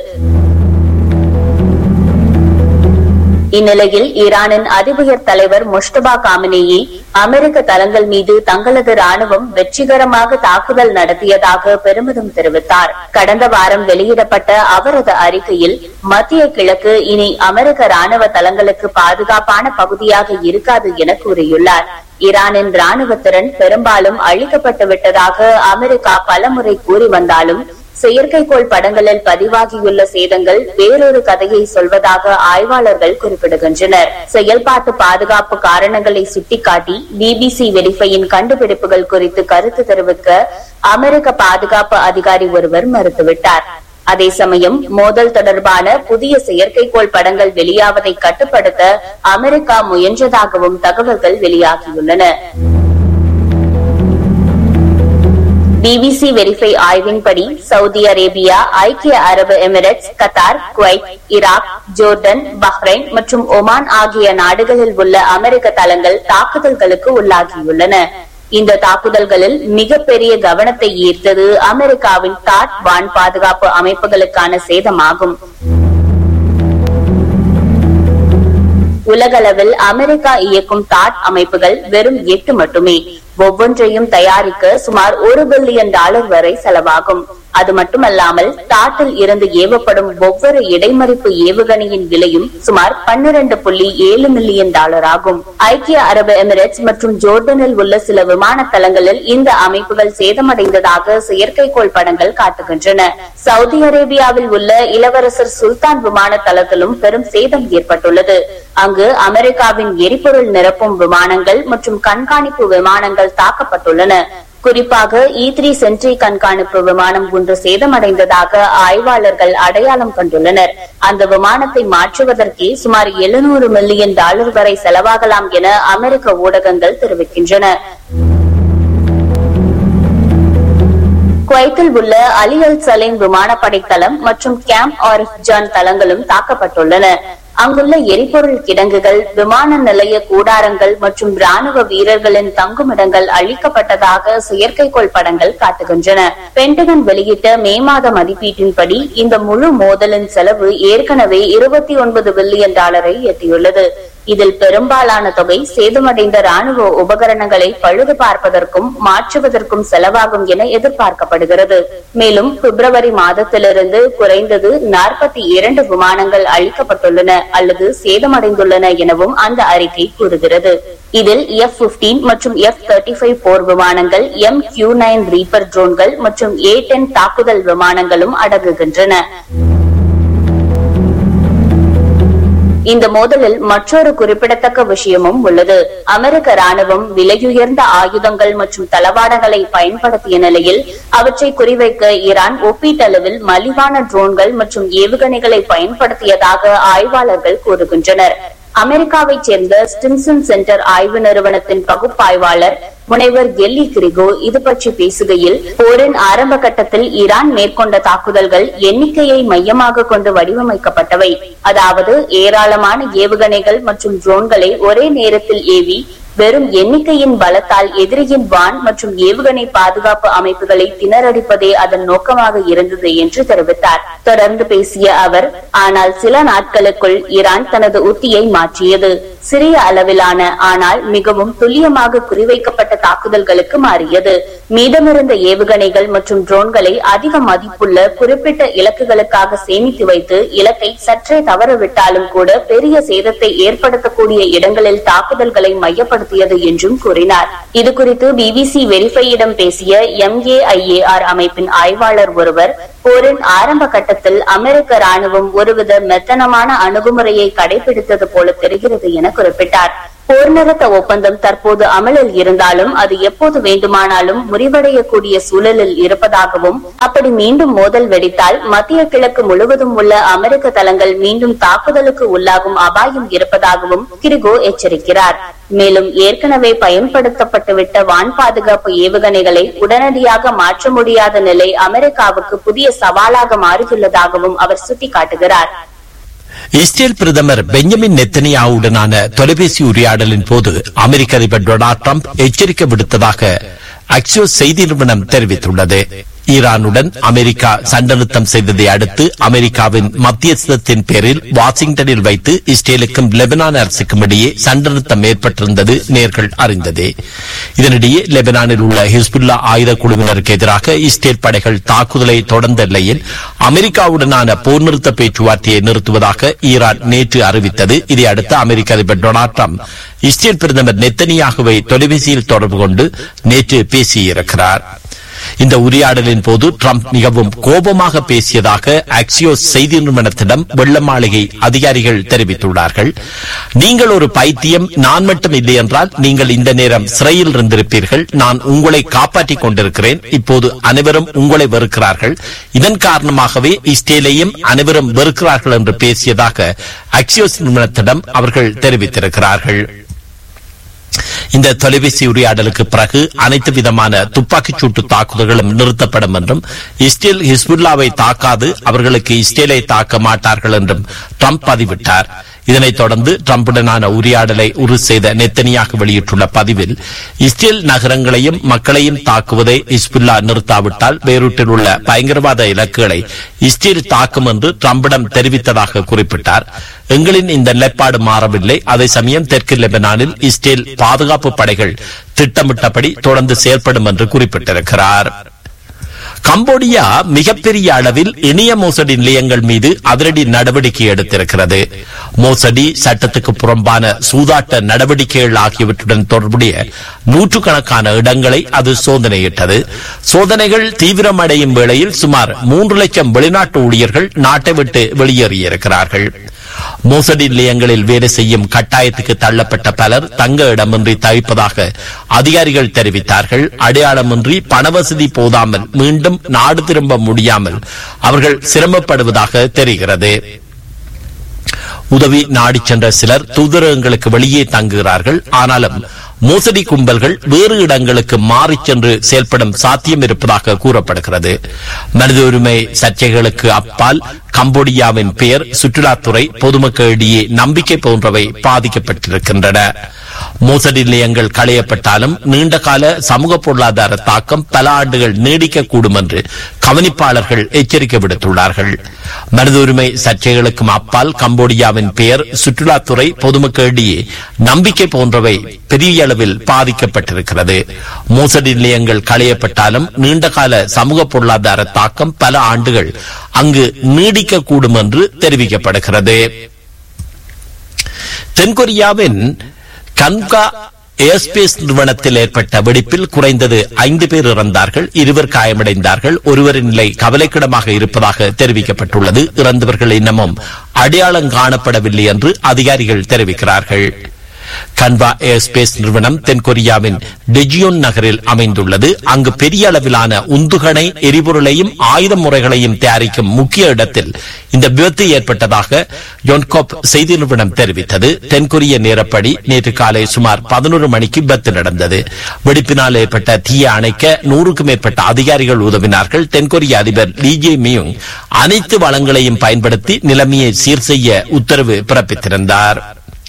இந்நிலையில் ஈரானின் அதிபர் தலைவர் முஷ்தபா காமினேயி அமெரிக்க தளங்கள் மீது தங்களது ராணுவம் வெற்றிகரமாக தாக்குதல் நடத்தியதாக பெருமிதம் தெரிவித்தார் கடந்த வாரம் வெளியிடப்பட்ட அவரது அறிக்கையில் மத்திய கிழக்கு இனி அமெரிக்க ராணுவ தளங்களுக்கு பாதுகாப்பான பகுதியாக இருக்காது என கூறியுள்ளார் ஈரானின் ராணுவ திறன் பெரும்பாலும் அழிக்கப்பட்டு விட்டதாக அமெரிக்கா பலமுறை கூறி வந்தாலும் செயற்கைக்கோள் படங்களில் பதிவாகியுள்ள சேதங்கள் வேறொரு கதையை சொல்வதாக ஆய்வாளர்கள் குறிப்பிடுகின்றனர் செயல்பாட்டு பாதுகாப்பு காரணங்களை சுட்டிக்காட்டி பிபிசி வெரிஃபையின் கண்டுபிடிப்புகள் குறித்து கருத்து தெரிவிக்க அமெரிக்க பாதுகாப்பு அதிகாரி ஒருவர் மறுத்துவிட்டார் அதே சமயம் மோதல் தொடர்பான புதிய செயற்கைக்கோள் படங்கள் வெளியாவதை கட்டுப்படுத்த அமெரிக்கா முயன்றதாகவும் தகவல்கள் வெளியாகியுள்ளன பிபிசி வெரிஃபை ஆய்வின்படி சவுதி அரேபியா ஐக்கிய அரபு Emirates Qatar Kuwait Iraq Jordan Bahrain மற்றும் ஒமான் ஆகிய நாடுகளில் உள்ள அமெரிக்க தளங்கள் தாக்குதல்களுக்கு உள்ளாகியுள்ளன இந்த தாக்குதல்களில் மிகப்பெரிய கவனத்தை ஈர்த்தது அமெரிக்காவின் தாட் வான் பாதுகாப்பு அமைப்புகளுக்கான சேதமாகும் உலகளவில் அமெரிக்கா இயக்கும் தாட் அமைப்புகள் வெறும் எட்டு மட்டுமே ஒவ்வொன்றையும் தயாரிக்க சுமார் ஒரு பில்லியன் டாலர் வரை செலவாகும் அது மட்டுமல்லாமல் தாட்டில் இருந்து ஏவப்படும் ஒவ்வொரு இடைமறிப்பு ஏவுகணையின் விலையும் சுமார் பன்னிரண்டு புள்ளி ஏழு மில்லியன் டாலர் ஆகும் ஐக்கிய அரபு எமிரேட்ஸ் மற்றும் ஜோர்டனில் உள்ள சில விமான தளங்களில் இந்த அமைப்புகள் சேதமடைந்ததாக செயற்கைக்கோள் படங்கள் காட்டுகின்றன சவுதி அரேபியாவில் உள்ள இளவரசர் சுல்தான் விமான தளத்திலும் பெரும் சேதம் ஏற்பட்டுள்ளது அங்கு அமெரிக்காவின் எரிபொருள் நிரப்பும் விமானங்கள் மற்றும் கண்காணிப்பு விமானங்கள் தாக்கப்பட்டுள்ளன குறிப்பாக இ த்ரீ சென்ட்ரி கண்காணிப்பு விமானம் ஒன்று சேதமடைந்ததாக ஆய்வாளர்கள் அடையாளம் கண்டுள்ளனர் அந்த விமானத்தை மாற்றுவதற்கே சுமார் எழுநூறு மில்லியன் டாலர் வரை செலவாகலாம் என அமெரிக்க ஊடகங்கள் தெரிவிக்கின்றன குவைத்தில் உள்ள அலி அல் சலேம் விமானப்படை தளம் மற்றும் கேம்ப் ஆரிஃப் ஜான் தளங்களும் தாக்கப்பட்டுள்ளன அங்குள்ள எரிபொருள் கிடங்குகள் விமான நிலைய கூடாரங்கள் மற்றும் ராணுவ வீரர்களின் தங்குமிடங்கள் அழிக்கப்பட்டதாக செயற்கைக்கோள் படங்கள் காட்டுகின்றன பென்டகன் வெளியிட்ட மே மாத மதிப்பீட்டின்படி இந்த முழு மோதலின் செலவு ஏற்கனவே இருபத்தி ஒன்பது பில்லியன் டாலரை எட்டியுள்ளது இதில் பெரும்பாலான தொகை சேதமடைந்த ராணுவ உபகரணங்களை பழுது பார்ப்பதற்கும் மாற்றுவதற்கும் செலவாகும் என எதிர்பார்க்கப்படுகிறது மேலும் பிப்ரவரி மாதத்திலிருந்து குறைந்தது நாற்பத்தி இரண்டு விமானங்கள் அழிக்கப்பட்டுள்ளன அல்லது சேதமடைந்துள்ளன எனவும் அந்த அறிக்கை கூறுகிறது இதில் எஃப் பிப்டீன் மற்றும் எஃப் தேர்ட்டி ஃபைவ் போர் விமானங்கள் எம் கியூ நைன் ரீப்பர் ட்ரோன்கள் மற்றும் ஏ டென் தாக்குதல் விமானங்களும் அடங்குகின்றன இந்த மோதலில் மற்றொரு குறிப்பிடத்தக்க விஷயமும் உள்ளது அமெரிக்க ராணுவம் விலையுயர்ந்த ஆயுதங்கள் மற்றும் தளவாடங்களை பயன்படுத்திய நிலையில் அவற்றை குறிவைக்க ஈரான் ஒப்பீட்டளவில் மலிவான ட்ரோன்கள் மற்றும் ஏவுகணைகளை பயன்படுத்தியதாக ஆய்வாளர்கள் கூறுகின்றனர் அமெரிக்காவைச் சேர்ந்த ஸ்டிம்சன் சென்டர் ஆய்வு நிறுவனத்தின் பகுப்பாய்வாளர் முனைவர் எல்லி கிரிகோ இது பற்றி பேசுகையில் போரின் ஆரம்ப கட்டத்தில் ஈரான் மேற்கொண்ட தாக்குதல்கள் எண்ணிக்கையை மையமாக கொண்டு வடிவமைக்கப்பட்டவை அதாவது ஏராளமான ஏவுகணைகள் மற்றும் ட்ரோன்களை ஒரே நேரத்தில் ஏவி வெறும் எண்ணிக்கையின் பலத்தால் எதிரியின் வான் மற்றும் ஏவுகணை பாதுகாப்பு அமைப்புகளை திணறடிப்பதே அதன் நோக்கமாக இருந்தது என்று தெரிவித்தார் தொடர்ந்து பேசிய அவர் ஆனால் சில நாட்களுக்குள் ஈரான் தனது உத்தியை மாற்றியது சிறிய அளவிலான ஆனால் மிகவும் துல்லியமாக குறிவைக்கப்பட்ட தாக்குதல்களுக்கு மாறியது மீதமிருந்த ஏவுகணைகள் மற்றும் ட்ரோன்களை அதிக மதிப்புள்ள குறிப்பிட்ட இலக்குகளுக்காக சேமித்து வைத்து இலக்கை சற்றே தவறவிட்டாலும் கூட பெரிய சேதத்தை ஏற்படுத்தக்கூடிய இடங்களில் தாக்குதல்களை மையப்படுத்தியது என்றும் கூறினார் இதுகுறித்து பிபிசி வெரிஃபையிடம் பேசிய எம்ஏஐஏஆர் அமைப்பின் ஆய்வாளர் ஒருவர் போரின் ஆரம்ப கட்டத்தில் அமெரிக்க ராணுவம் ஒருவித மெத்தனமான அணுகுமுறையை கடைபிடித்தது போல தெரிகிறது என குறிப்பிட்டார் போர் நிறுத்த ஒப்பந்தம் தற்போது அமலில் இருந்தாலும் அது எப்போது வேண்டுமானாலும் முறிவடையக்கூடிய சூழலில் இருப்பதாகவும் அப்படி மீண்டும் மோதல் வெடித்தால் மத்திய கிழக்கு முழுவதும் உள்ள அமெரிக்க தளங்கள் மீண்டும் தாக்குதலுக்கு உள்ளாகும் அபாயம் இருப்பதாகவும் கிரிகோ எச்சரிக்கிறார் மேலும் ஏற்கனவே பயன்படுத்தப்பட்டுவிட்ட வான் பாதுகாப்பு ஏவுகணைகளை உடனடியாக மாற்ற முடியாத நிலை அமெரிக்காவுக்கு புதிய சவாலாக மாறியுள்ளதாகவும் அவர் சுட்டிக்காட்டுகிறார் இஸ்ரேல் பிரதமர் பெஞ்சமின் நெத்தனியாவுடனான தொலைபேசி உரையாடலின் போது அமெரிக்க அதிபர் டொனால்ட் ட்ரம்ப் எச்சரிக்கை விடுத்ததாக அக்சியோஸ் செய்தி நிறுவனம் தெரிவித்துள்ளது ஈரானுடன் அமெரிக்கா சண்டநிறுத்தம் செய்ததை அடுத்து அமெரிக்காவின் மத்தியஸ்தத்தின் பேரில் வாஷிங்டனில் வைத்து இஸ்ரேலுக்கும் லெபனான் அரசுக்கும் இடையே சண்டநிறுத்தம் ஏற்பட்டிருந்தது நேர்கள் அறிந்ததே இதனிடையே லெபனானில் உள்ள ஹிஸ்புல்லா ஆயுத குழுவினருக்கு எதிராக இஸ்ரேல் படைகள் தாக்குதலை தொடர்ந்த நிலையில் அமெரிக்காவுடனான போர் நிறுத்த பேச்சுவார்த்தையை நிறுத்துவதாக ஈரான் நேற்று அறிவித்தது இதையடுத்து அமெரிக்க அதிபர் டொனால்ட் ட்ரம்ப் இஸ்ரேல் பிரதமர் நெத்தனியாகுவை தொலைபேசியில் தொடர்பு கொண்டு நேற்று பேசியிருக்கிறார் இந்த உரையாடலின் போது ட்ரம்ப் மிகவும் கோபமாக பேசியதாக ஆக்சியோஸ் செய்தி நிறுவனத்திடம் வெள்ள மாளிகை அதிகாரிகள் தெரிவித்துள்ளார்கள் நீங்கள் ஒரு பைத்தியம் நான் மட்டும் இல்லை என்றால் நீங்கள் இந்த நேரம் சிறையில் இருந்திருப்பீர்கள் நான் உங்களை காப்பாற்றிக் கொண்டிருக்கிறேன் இப்போது அனைவரும் உங்களை வெறுக்கிறார்கள் இதன் காரணமாகவே இஸ்ரேலையும் அனைவரும் வெறுக்கிறார்கள் என்று பேசியதாக அக்சியோஸ் நிறுவனத்திடம் அவர்கள் தெரிவித்திருக்கிறார்கள் இந்த தொலைபேசி உரையாடலுக்கு பிறகு அனைத்து விதமான துப்பாக்கிச் சூட்டு தாக்குதல்களும் நிறுத்தப்படும் என்றும் இஸ்ரேல் ஹிஸ்புல்லாவை தாக்காது அவர்களுக்கு இஸ்ரேலை தாக்க மாட்டார்கள் என்றும் ட்ரம்ப் பதிவிட்டார் இதனைத் தொடர்ந்து ட்ரம்புடனான உரையாடலை உறுதி செய்த நெத்தனியாக வெளியிட்டுள்ள பதிவில் இஸ்ரேல் நகரங்களையும் மக்களையும் தாக்குவதை இஸ்புல்லா நிறுத்தாவிட்டால் பெய்ரூட்டில் உள்ள பயங்கரவாத இலக்குகளை இஸ்ரேல் தாக்கும் என்று ட்ரம்பிடம் தெரிவித்ததாக குறிப்பிட்டார் எங்களின் இந்த நிலைப்பாடு மாறவில்லை அதே சமயம் தெற்கு லெபனானில் இஸ்ரேல் பாதுகாப்பு படைகள் திட்டமிட்டபடி தொடர்ந்து செயல்படும் என்று குறிப்பிட்டிருக்கிறார் கம்போடியா மிகப்பெரிய அளவில் இணைய மோசடி நிலையங்கள் மீது அதிரடி நடவடிக்கை எடுத்திருக்கிறது மோசடி சட்டத்துக்கு புறம்பான சூதாட்ட நடவடிக்கைகள் ஆகியவற்றுடன் தொடர்புடைய நூற்றுக்கணக்கான இடங்களை அது சோதனையிட்டது சோதனைகள் தீவிரமடையும் வேளையில் சுமார் மூன்று லட்சம் வெளிநாட்டு ஊழியர்கள் நாட்டை விட்டு வெளியேறியிருக்கிறார்கள் மோசடி நிலையங்களில் வேலை செய்யும் கட்டாயத்துக்கு தள்ளப்பட்ட பலர் தங்க இடமின்றி தவிப்பதாக அதிகாரிகள் தெரிவித்தார்கள் அடையாளமின்றி பணவசதி போதாமல் மீண்டும் நாடு திரும்ப முடியாமல் அவர்கள் சிரமப்படுவதாக தெரிகிறது உதவி நாடிச் சென்ற சிலர் தூதரகங்களுக்கு வெளியே தங்குகிறார்கள் ஆனாலும் மோசடி கும்பல்கள் வேறு இடங்களுக்கு மாறிச் சென்று செயல்படும் சாத்தியம் இருப்பதாக கூறப்படுகிறது மனித உரிமை சர்ச்சைகளுக்கு அப்பால் கம்போடியாவின் பெயர் சுற்றுலாத்துறை பொதுமக்களிடையே நம்பிக்கை போன்றவை பாதிக்கப்பட்டிருக்கின்றன மோசடி நிலையங்கள் களையப்பட்டாலும் நீண்டகால சமூக பொருளாதார தாக்கம் பல ஆண்டுகள் நீடிக்கக்கூடும் என்று கவனிப்பாளர்கள் எச்சரிக்கை விடுத்துள்ளார்கள் மனித உரிமை சர்ச்சைகளுக்கும் அப்பால் கம்போடியாவின் பெயர் சுற்றுலாத்துறை பொதுமக்களிடையே நம்பிக்கை போன்றவை பெரிய அளவில் பாதிக்கப்பட்டிருக்கிறது மோசடி நிலையங்கள் களையப்பட்டாலும் நீண்டகால சமூக பொருளாதார தாக்கம் பல ஆண்டுகள் அங்கு நீடிக்கக்கூடும் என்று தெரிவிக்கப்படுகிறது தென்கொரியாவின் கன்கா ஏர்ஸ்பேஸ் நிறுவனத்தில் ஏற்பட்ட வெடிப்பில் குறைந்தது ஐந்து பேர் இறந்தார்கள் இருவர் காயமடைந்தார்கள் ஒருவரின் நிலை கவலைக்கிடமாக இருப்பதாக தெரிவிக்கப்பட்டுள்ளது இறந்தவர்கள் இன்னமும் அடையாளம் காணப்படவில்லை என்று அதிகாரிகள் தெரிவிக்கிறார்கள் கன்வா ஏர்ஸ்பேஸ் நிறுவனம் தென்கொரியாவின் டெஜியோன் நகரில் அமைந்துள்ளது அங்கு பெரிய அளவிலான உந்துகணை எரிபொருளையும் ஆயுத முறைகளையும் தயாரிக்கும் முக்கிய இடத்தில் இந்த விபத்து ஏற்பட்டதாக யோன்கோப் செய்தி நிறுவனம் தெரிவித்தது தென்கொரிய நேரப்படி நேற்று காலை சுமார் பதினோரு மணிக்கு விபத்து நடந்தது வெடிப்பினால் ஏற்பட்ட தீயை அணைக்க நூறுக்கும் மேற்பட்ட அதிகாரிகள் உதவினார்கள் தென்கொரிய அதிபர் லீ ஜே மியுங் அனைத்து வளங்களையும் பயன்படுத்தி நிலைமையை சீர் செய்ய உத்தரவு பிறப்பித்திருந்தார்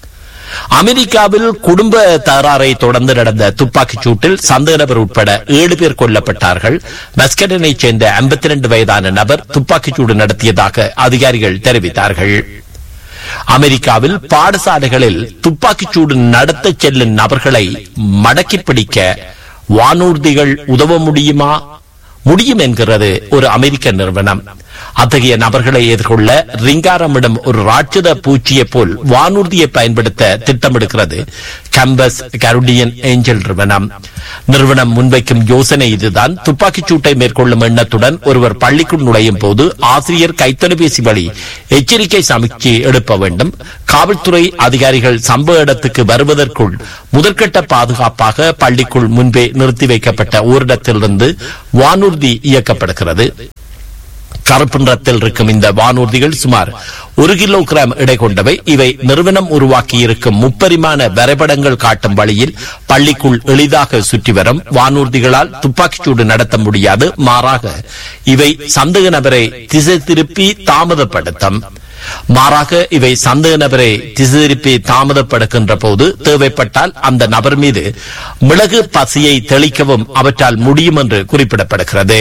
அமெரிக்காவில் குடும்ப தகராறை தொடர்ந்து நடந்த துப்பாக்கிச் சூட்டில் சந்தேக நபர் உட்பட ஏழு பேர் கொல்லப்பட்டார்கள் மஸ்கடனைச் சேர்ந்த 52 வயதான நபர் துப்பாக்கிச் சூடு நடத்தியதாக அதிகாரிகள் தெரிவித்தார்கள் அமெரிக்காவில் பாடசாலைகளில் துப்பாக்கிச் சூடு நடத்த செல்லும் நபர்களை மடக்கி பிடிக்க வானூர்திகள் உதவ முடியுமா முடியும் என்கிறது ஒரு அமெரிக்க நிறுவனம் அத்தகைய நபர்களை எதிர்கொள்ள ரிங்காரமிடம் ஒரு ராட்சத பூச்சியை போல் வானூர்தியை பயன்படுத்த திட்டமிடுகிறது கம்பஸ் கருடியன் ஏஞ்சல் நிறுவனம் நிறுவனம் முன்வைக்கும் யோசனை இதுதான் துப்பாக்கிச் சூட்டை மேற்கொள்ளும் எண்ணத்துடன் ஒருவர் பள்ளிக்குள் நுழையும் போது ஆசிரியர் கைத்தொலைபேசி வழி எச்சரிக்கை சமைச்சு எடுப்ப வேண்டும் காவல்துறை அதிகாரிகள் சம்பவ இடத்துக்கு வருவதற்குள் முதற்கட்ட பாதுகாப்பாக பள்ளிக்குள் முன்பே நிறுத்தி வைக்கப்பட்ட ஓரிடத்திலிருந்து வானூர்தி இயக்கப்படுகிறது கருப்பு நிறத்தில் இருக்கும் இந்த வானூர்திகள் சுமார் ஒரு கிலோகிராம் எடை கொண்டவை இவை நிறுவனம் உருவாக்கி இருக்கும் முப்பரிமாண வரைபடங்கள் காட்டும் வழியில் பள்ளிக்குள் எளிதாக சுற்றி வரும் வானூர்திகளால் துப்பாக்கிச்சூடு நடத்த முடியாது மாறாக இவை சந்தேக நபரை திசை திருப்பி தாமதப்படுத்தும் மாறாக இவை சந்தேக நபரை திசை திருப்பி தாமதப்படுகின்ற போது தேவைப்பட்டால் அந்த நபர் மீது மிளகு பசியை தெளிக்கவும் அவற்றால் முடியும் என்று குறிப்பிடப்படுகிறது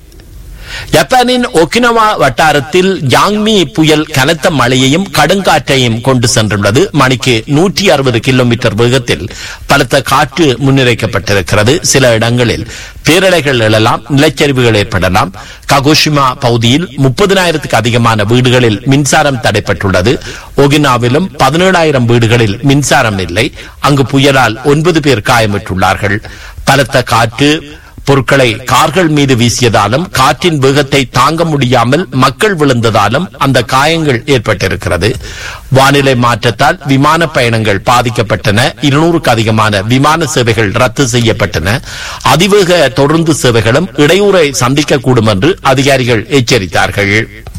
ஜப்பானின் ஒகினவா வட்டாரத்தில் யாங்மி புயல் கனத்த மழையையும் கடுங்காற்றையும் கொண்டு சென்றுள்ளது மணிக்கு நூற்றி அறுபது கிலோமீட்டர் வேகத்தில் பலத்த காற்று முன்னிறைக்கப்பட்டிருக்கிறது சில இடங்களில் பேரலைகள் எழலாம் நிலச்சரிவுகள் ஏற்படலாம் ககோஷிமா பகுதியில் முப்பதினாயிரத்துக்கு அதிகமான வீடுகளில் மின்சாரம் தடைப்பட்டுள்ளது ஒகினாவிலும் பதினேழாயிரம் வீடுகளில் மின்சாரம் இல்லை அங்கு புயலால் ஒன்பது பேர் காயமிட்டுள்ளார்கள் பலத்த காற்று பொருட்களை கார்கள் மீது வீசியதாலும் காற்றின் வேகத்தை தாங்க முடியாமல் மக்கள் விழுந்ததாலும் அந்த காயங்கள் ஏற்பட்டிருக்கிறது வானிலை மாற்றத்தால் விமான பயணங்கள் பாதிக்கப்பட்டன இருநூறுக்கு அதிகமான விமான சேவைகள் ரத்து செய்யப்பட்டன அதிவேக தொடர்ந்து சேவைகளும் இடையூறை சந்திக்கக்கூடும் என்று அதிகாரிகள் எச்சரித்தார்கள்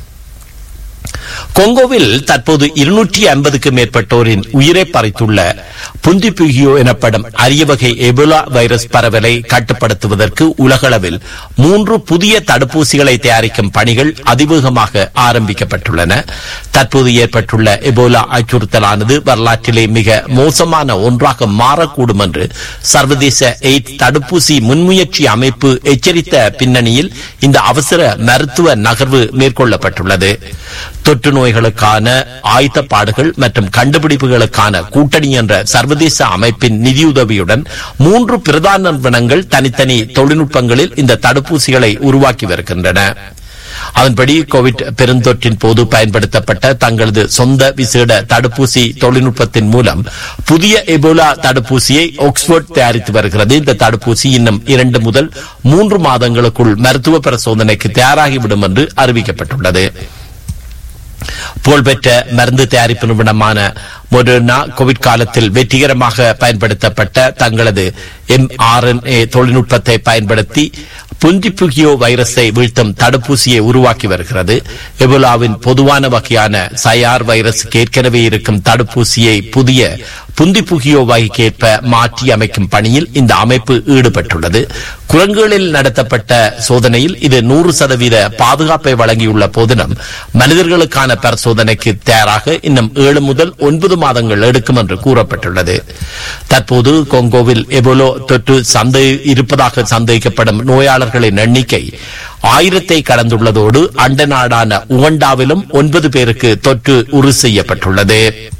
கொங்கோவில் தற்போது இருநூற்றி ஐம்பதுக்கு மேற்பட்டோரின் உயிரை பறித்துள்ள புந்திபுகியோ எனப்படும் அரிய வகை எபோலா வைரஸ் பரவலை கட்டுப்படுத்துவதற்கு உலகளவில் மூன்று புதிய தடுப்பூசிகளை தயாரிக்கும் பணிகள் அதிவேகமாக ஆரம்பிக்கப்பட்டுள்ளன தற்போது ஏற்பட்டுள்ள எபோலா அச்சுறுத்தலானது வரலாற்றிலே மிக மோசமான ஒன்றாக மாறக்கூடும் என்று சர்வதேச எய்ட்ஸ் தடுப்பூசி முன்முயற்சி அமைப்பு எச்சரித்த பின்னணியில் இந்த அவசர மருத்துவ நகர்வு மேற்கொள்ளப்பட்டுள்ளது தொற்று நோய்களுக்கான ஆயத்தப்பாடுகள் மற்றும் கண்டுபிடிப்புகளுக்கான கூட்டணி என்ற சர்வதேச அமைப்பின் நிதியுதவியுடன் மூன்று பிரதான நிறுவனங்கள் தனித்தனி தொழில்நுட்பங்களில் இந்த தடுப்பூசிகளை உருவாக்கி வருகின்றன அதன்படி கோவிட் பெருந்தொற்றின் போது பயன்படுத்தப்பட்ட தங்களது சொந்த விசேட தடுப்பூசி தொழில்நுட்பத்தின் மூலம் புதிய எபோலா தடுப்பூசியை ஆக்ஸ்போர்ட் தயாரித்து வருகிறது இந்த தடுப்பூசி இன்னும் இரண்டு முதல் மூன்று மாதங்களுக்குள் மருத்துவ பரிசோதனைக்கு தயாராகிவிடும் என்று அறிவிக்கப்பட்டுள்ளது புகழ்பெற்ற மருந்து தயாரிப்பு நிறுவனமான மொடர்னா கோவிட் காலத்தில் வெற்றிகரமாக பயன்படுத்தப்பட்ட தங்களது எம்ஆர்என்ஏ தொழில்நுட்பத்தை பயன்படுத்தி புந்திபுகியோ வைரஸை வீழ்த்தும் தடுப்பூசியை உருவாக்கி வருகிறது எபோலாவின் பொதுவான வகையான சயார் வைரஸுக்கு ஏற்கனவே இருக்கும் தடுப்பூசியை புதிய புந்திபுகியோ வகைக்கேற்ப மாற்றி அமைக்கும் பணியில் இந்த அமைப்பு ஈடுபட்டுள்ளது குரங்குகளில் நடத்தப்பட்ட சோதனையில் இது நூறு சதவீத பாதுகாப்பை வழங்கியுள்ள போதிலும் மனிதர்களுக்கான பரிசோதனைக்கு தயாராக இன்னும் ஏழு முதல் ஒன்பது மாதங்கள் எடுக்கும் என்று கூறப்பட்டுள்ளது தற்போது கொங்கோவில் எபோலோ தொற்று சந்தை இருப்பதாக சந்தேகிக்கப்படும் நோயாளர்களின் எண்ணிக்கை ஆயிரத்தை கடந்துள்ளதோடு அண்ட நாடான உகண்டாவிலும் ஒன்பது பேருக்கு தொற்று உறுதி செய்யப்பட்டுள்ளது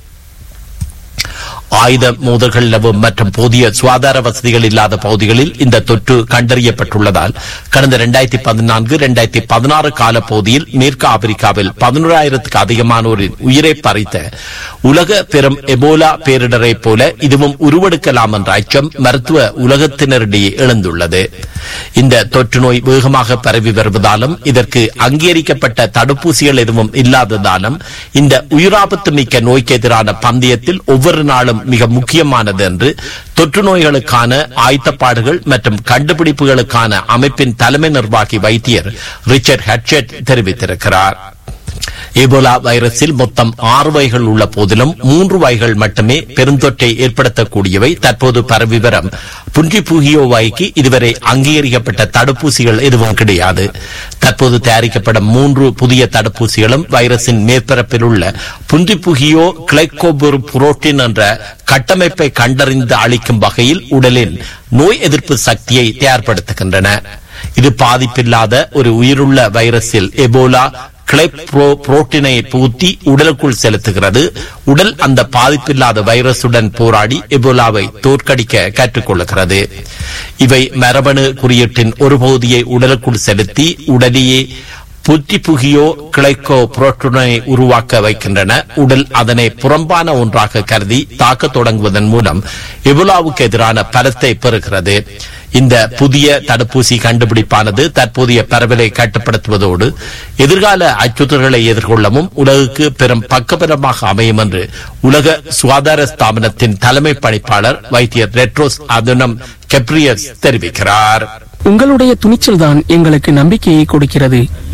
ஆயுத மோதல்கள் நிலவும் மற்றும் போதிய சுகாதார வசதிகள் இல்லாத பகுதிகளில் இந்த தொற்று கண்டறியப்பட்டுள்ளதால் கடந்த இரண்டாயிரத்தி பதினான்கு இரண்டாயிரத்தி பதினாறு கால பகுதியில் மேற்கு ஆப்பிரிக்காவில் பதினோராயிரத்துக்கு அதிகமானோரின் உயிரை பறித்த உலக பெரும் எபோலா பேரிடரை போல இதுவும் உருவெடுக்கலாம் என்ற அச்சம் மருத்துவ உலகத்தினரிடையே எழுந்துள்ளது இந்த தொற்று நோய் வேகமாக பரவி வருவதாலும் இதற்கு அங்கீகரிக்கப்பட்ட தடுப்பூசிகள் எதுவும் இல்லாததாலும் இந்த உயிராபத்து மிக்க நோய்க்கு எதிரான பந்தயத்தில் ஒவ்வொரு நாளும் மிக முக்கியமானது என்று தொற்று நோய்களுக்கான ஆயத்தப்பாடுகள் மற்றும் கண்டுபிடிப்புகளுக்கான அமைப்பின் தலைமை நிர்வாகி வைத்தியர் ரிச்சர்ட் ஹட்செட் தெரிவித்திருக்கிறார் எபோலா வைரஸில் மொத்தம் ஆறு வகைகள் உள்ள போதிலும் மூன்று வகைகள் மட்டுமே பெருந்தொற்றை ஏற்படுத்தக்கூடியவை தற்போது பரவி வரும் புன்றிபூகியோ வகைக்கு இதுவரை அங்கீகரிக்கப்பட்ட தடுப்பூசிகள் எதுவும் கிடையாது தற்போது தயாரிக்கப்படும் மூன்று புதிய தடுப்பூசிகளும் வைரஸின் மேற்பரப்பில் உள்ள புந்திபுகியோ கிளைகோபுர் புரோட்டீன் என்ற கட்டமைப்பை கண்டறிந்து அளிக்கும் வகையில் உடலின் நோய் எதிர்ப்பு சக்தியை தயார்படுத்துகின்றன இது பாதிப்பில்லாத ஒரு உயிருள்ள வைரஸில் எபோலா கிளைப்ரோ புரோட்டீனை பூத்தி உடலுக்குள் செலுத்துகிறது உடல் அந்த பாதிப்பில்லாத வைரசுடன் போராடி எபோலாவை தோற்கடிக்க கற்றுக்கொள்கிறது இவை மரபணு குறியீட்டின் ஒரு பகுதியை உடலுக்குள் செலுத்தி உடலேயே புத்திபுகியோ கிளைக்கோ புரோட்டீனை உருவாக்க வைக்கின்றன உடல் அதனை புறம்பான ஒன்றாக கருதி தாக்க தொடங்குவதன் மூலம் எபோலாவுக்கு எதிரான பலத்தை பெறுகிறது இந்த புதிய தடுப்பூசி கண்டுபிடிப்பானது தற்போதைய பரவலை கட்டுப்படுத்துவதோடு எதிர்கால அச்சுறுத்தல்களை எதிர்கொள்ளவும் உலகுக்கு பெரும் பக்கபலமாக அமையும் என்று உலக சுகாதார ஸ்தாபனத்தின் தலைமை பணிப்பாளர் வைத்தியர் ரெட்ரோஸ் அதுனம் கெப்ரியஸ் தெரிவிக்கிறார் உங்களுடைய துணிச்சல்தான் எங்களுக்கு நம்பிக்கையை கொடுக்கிறது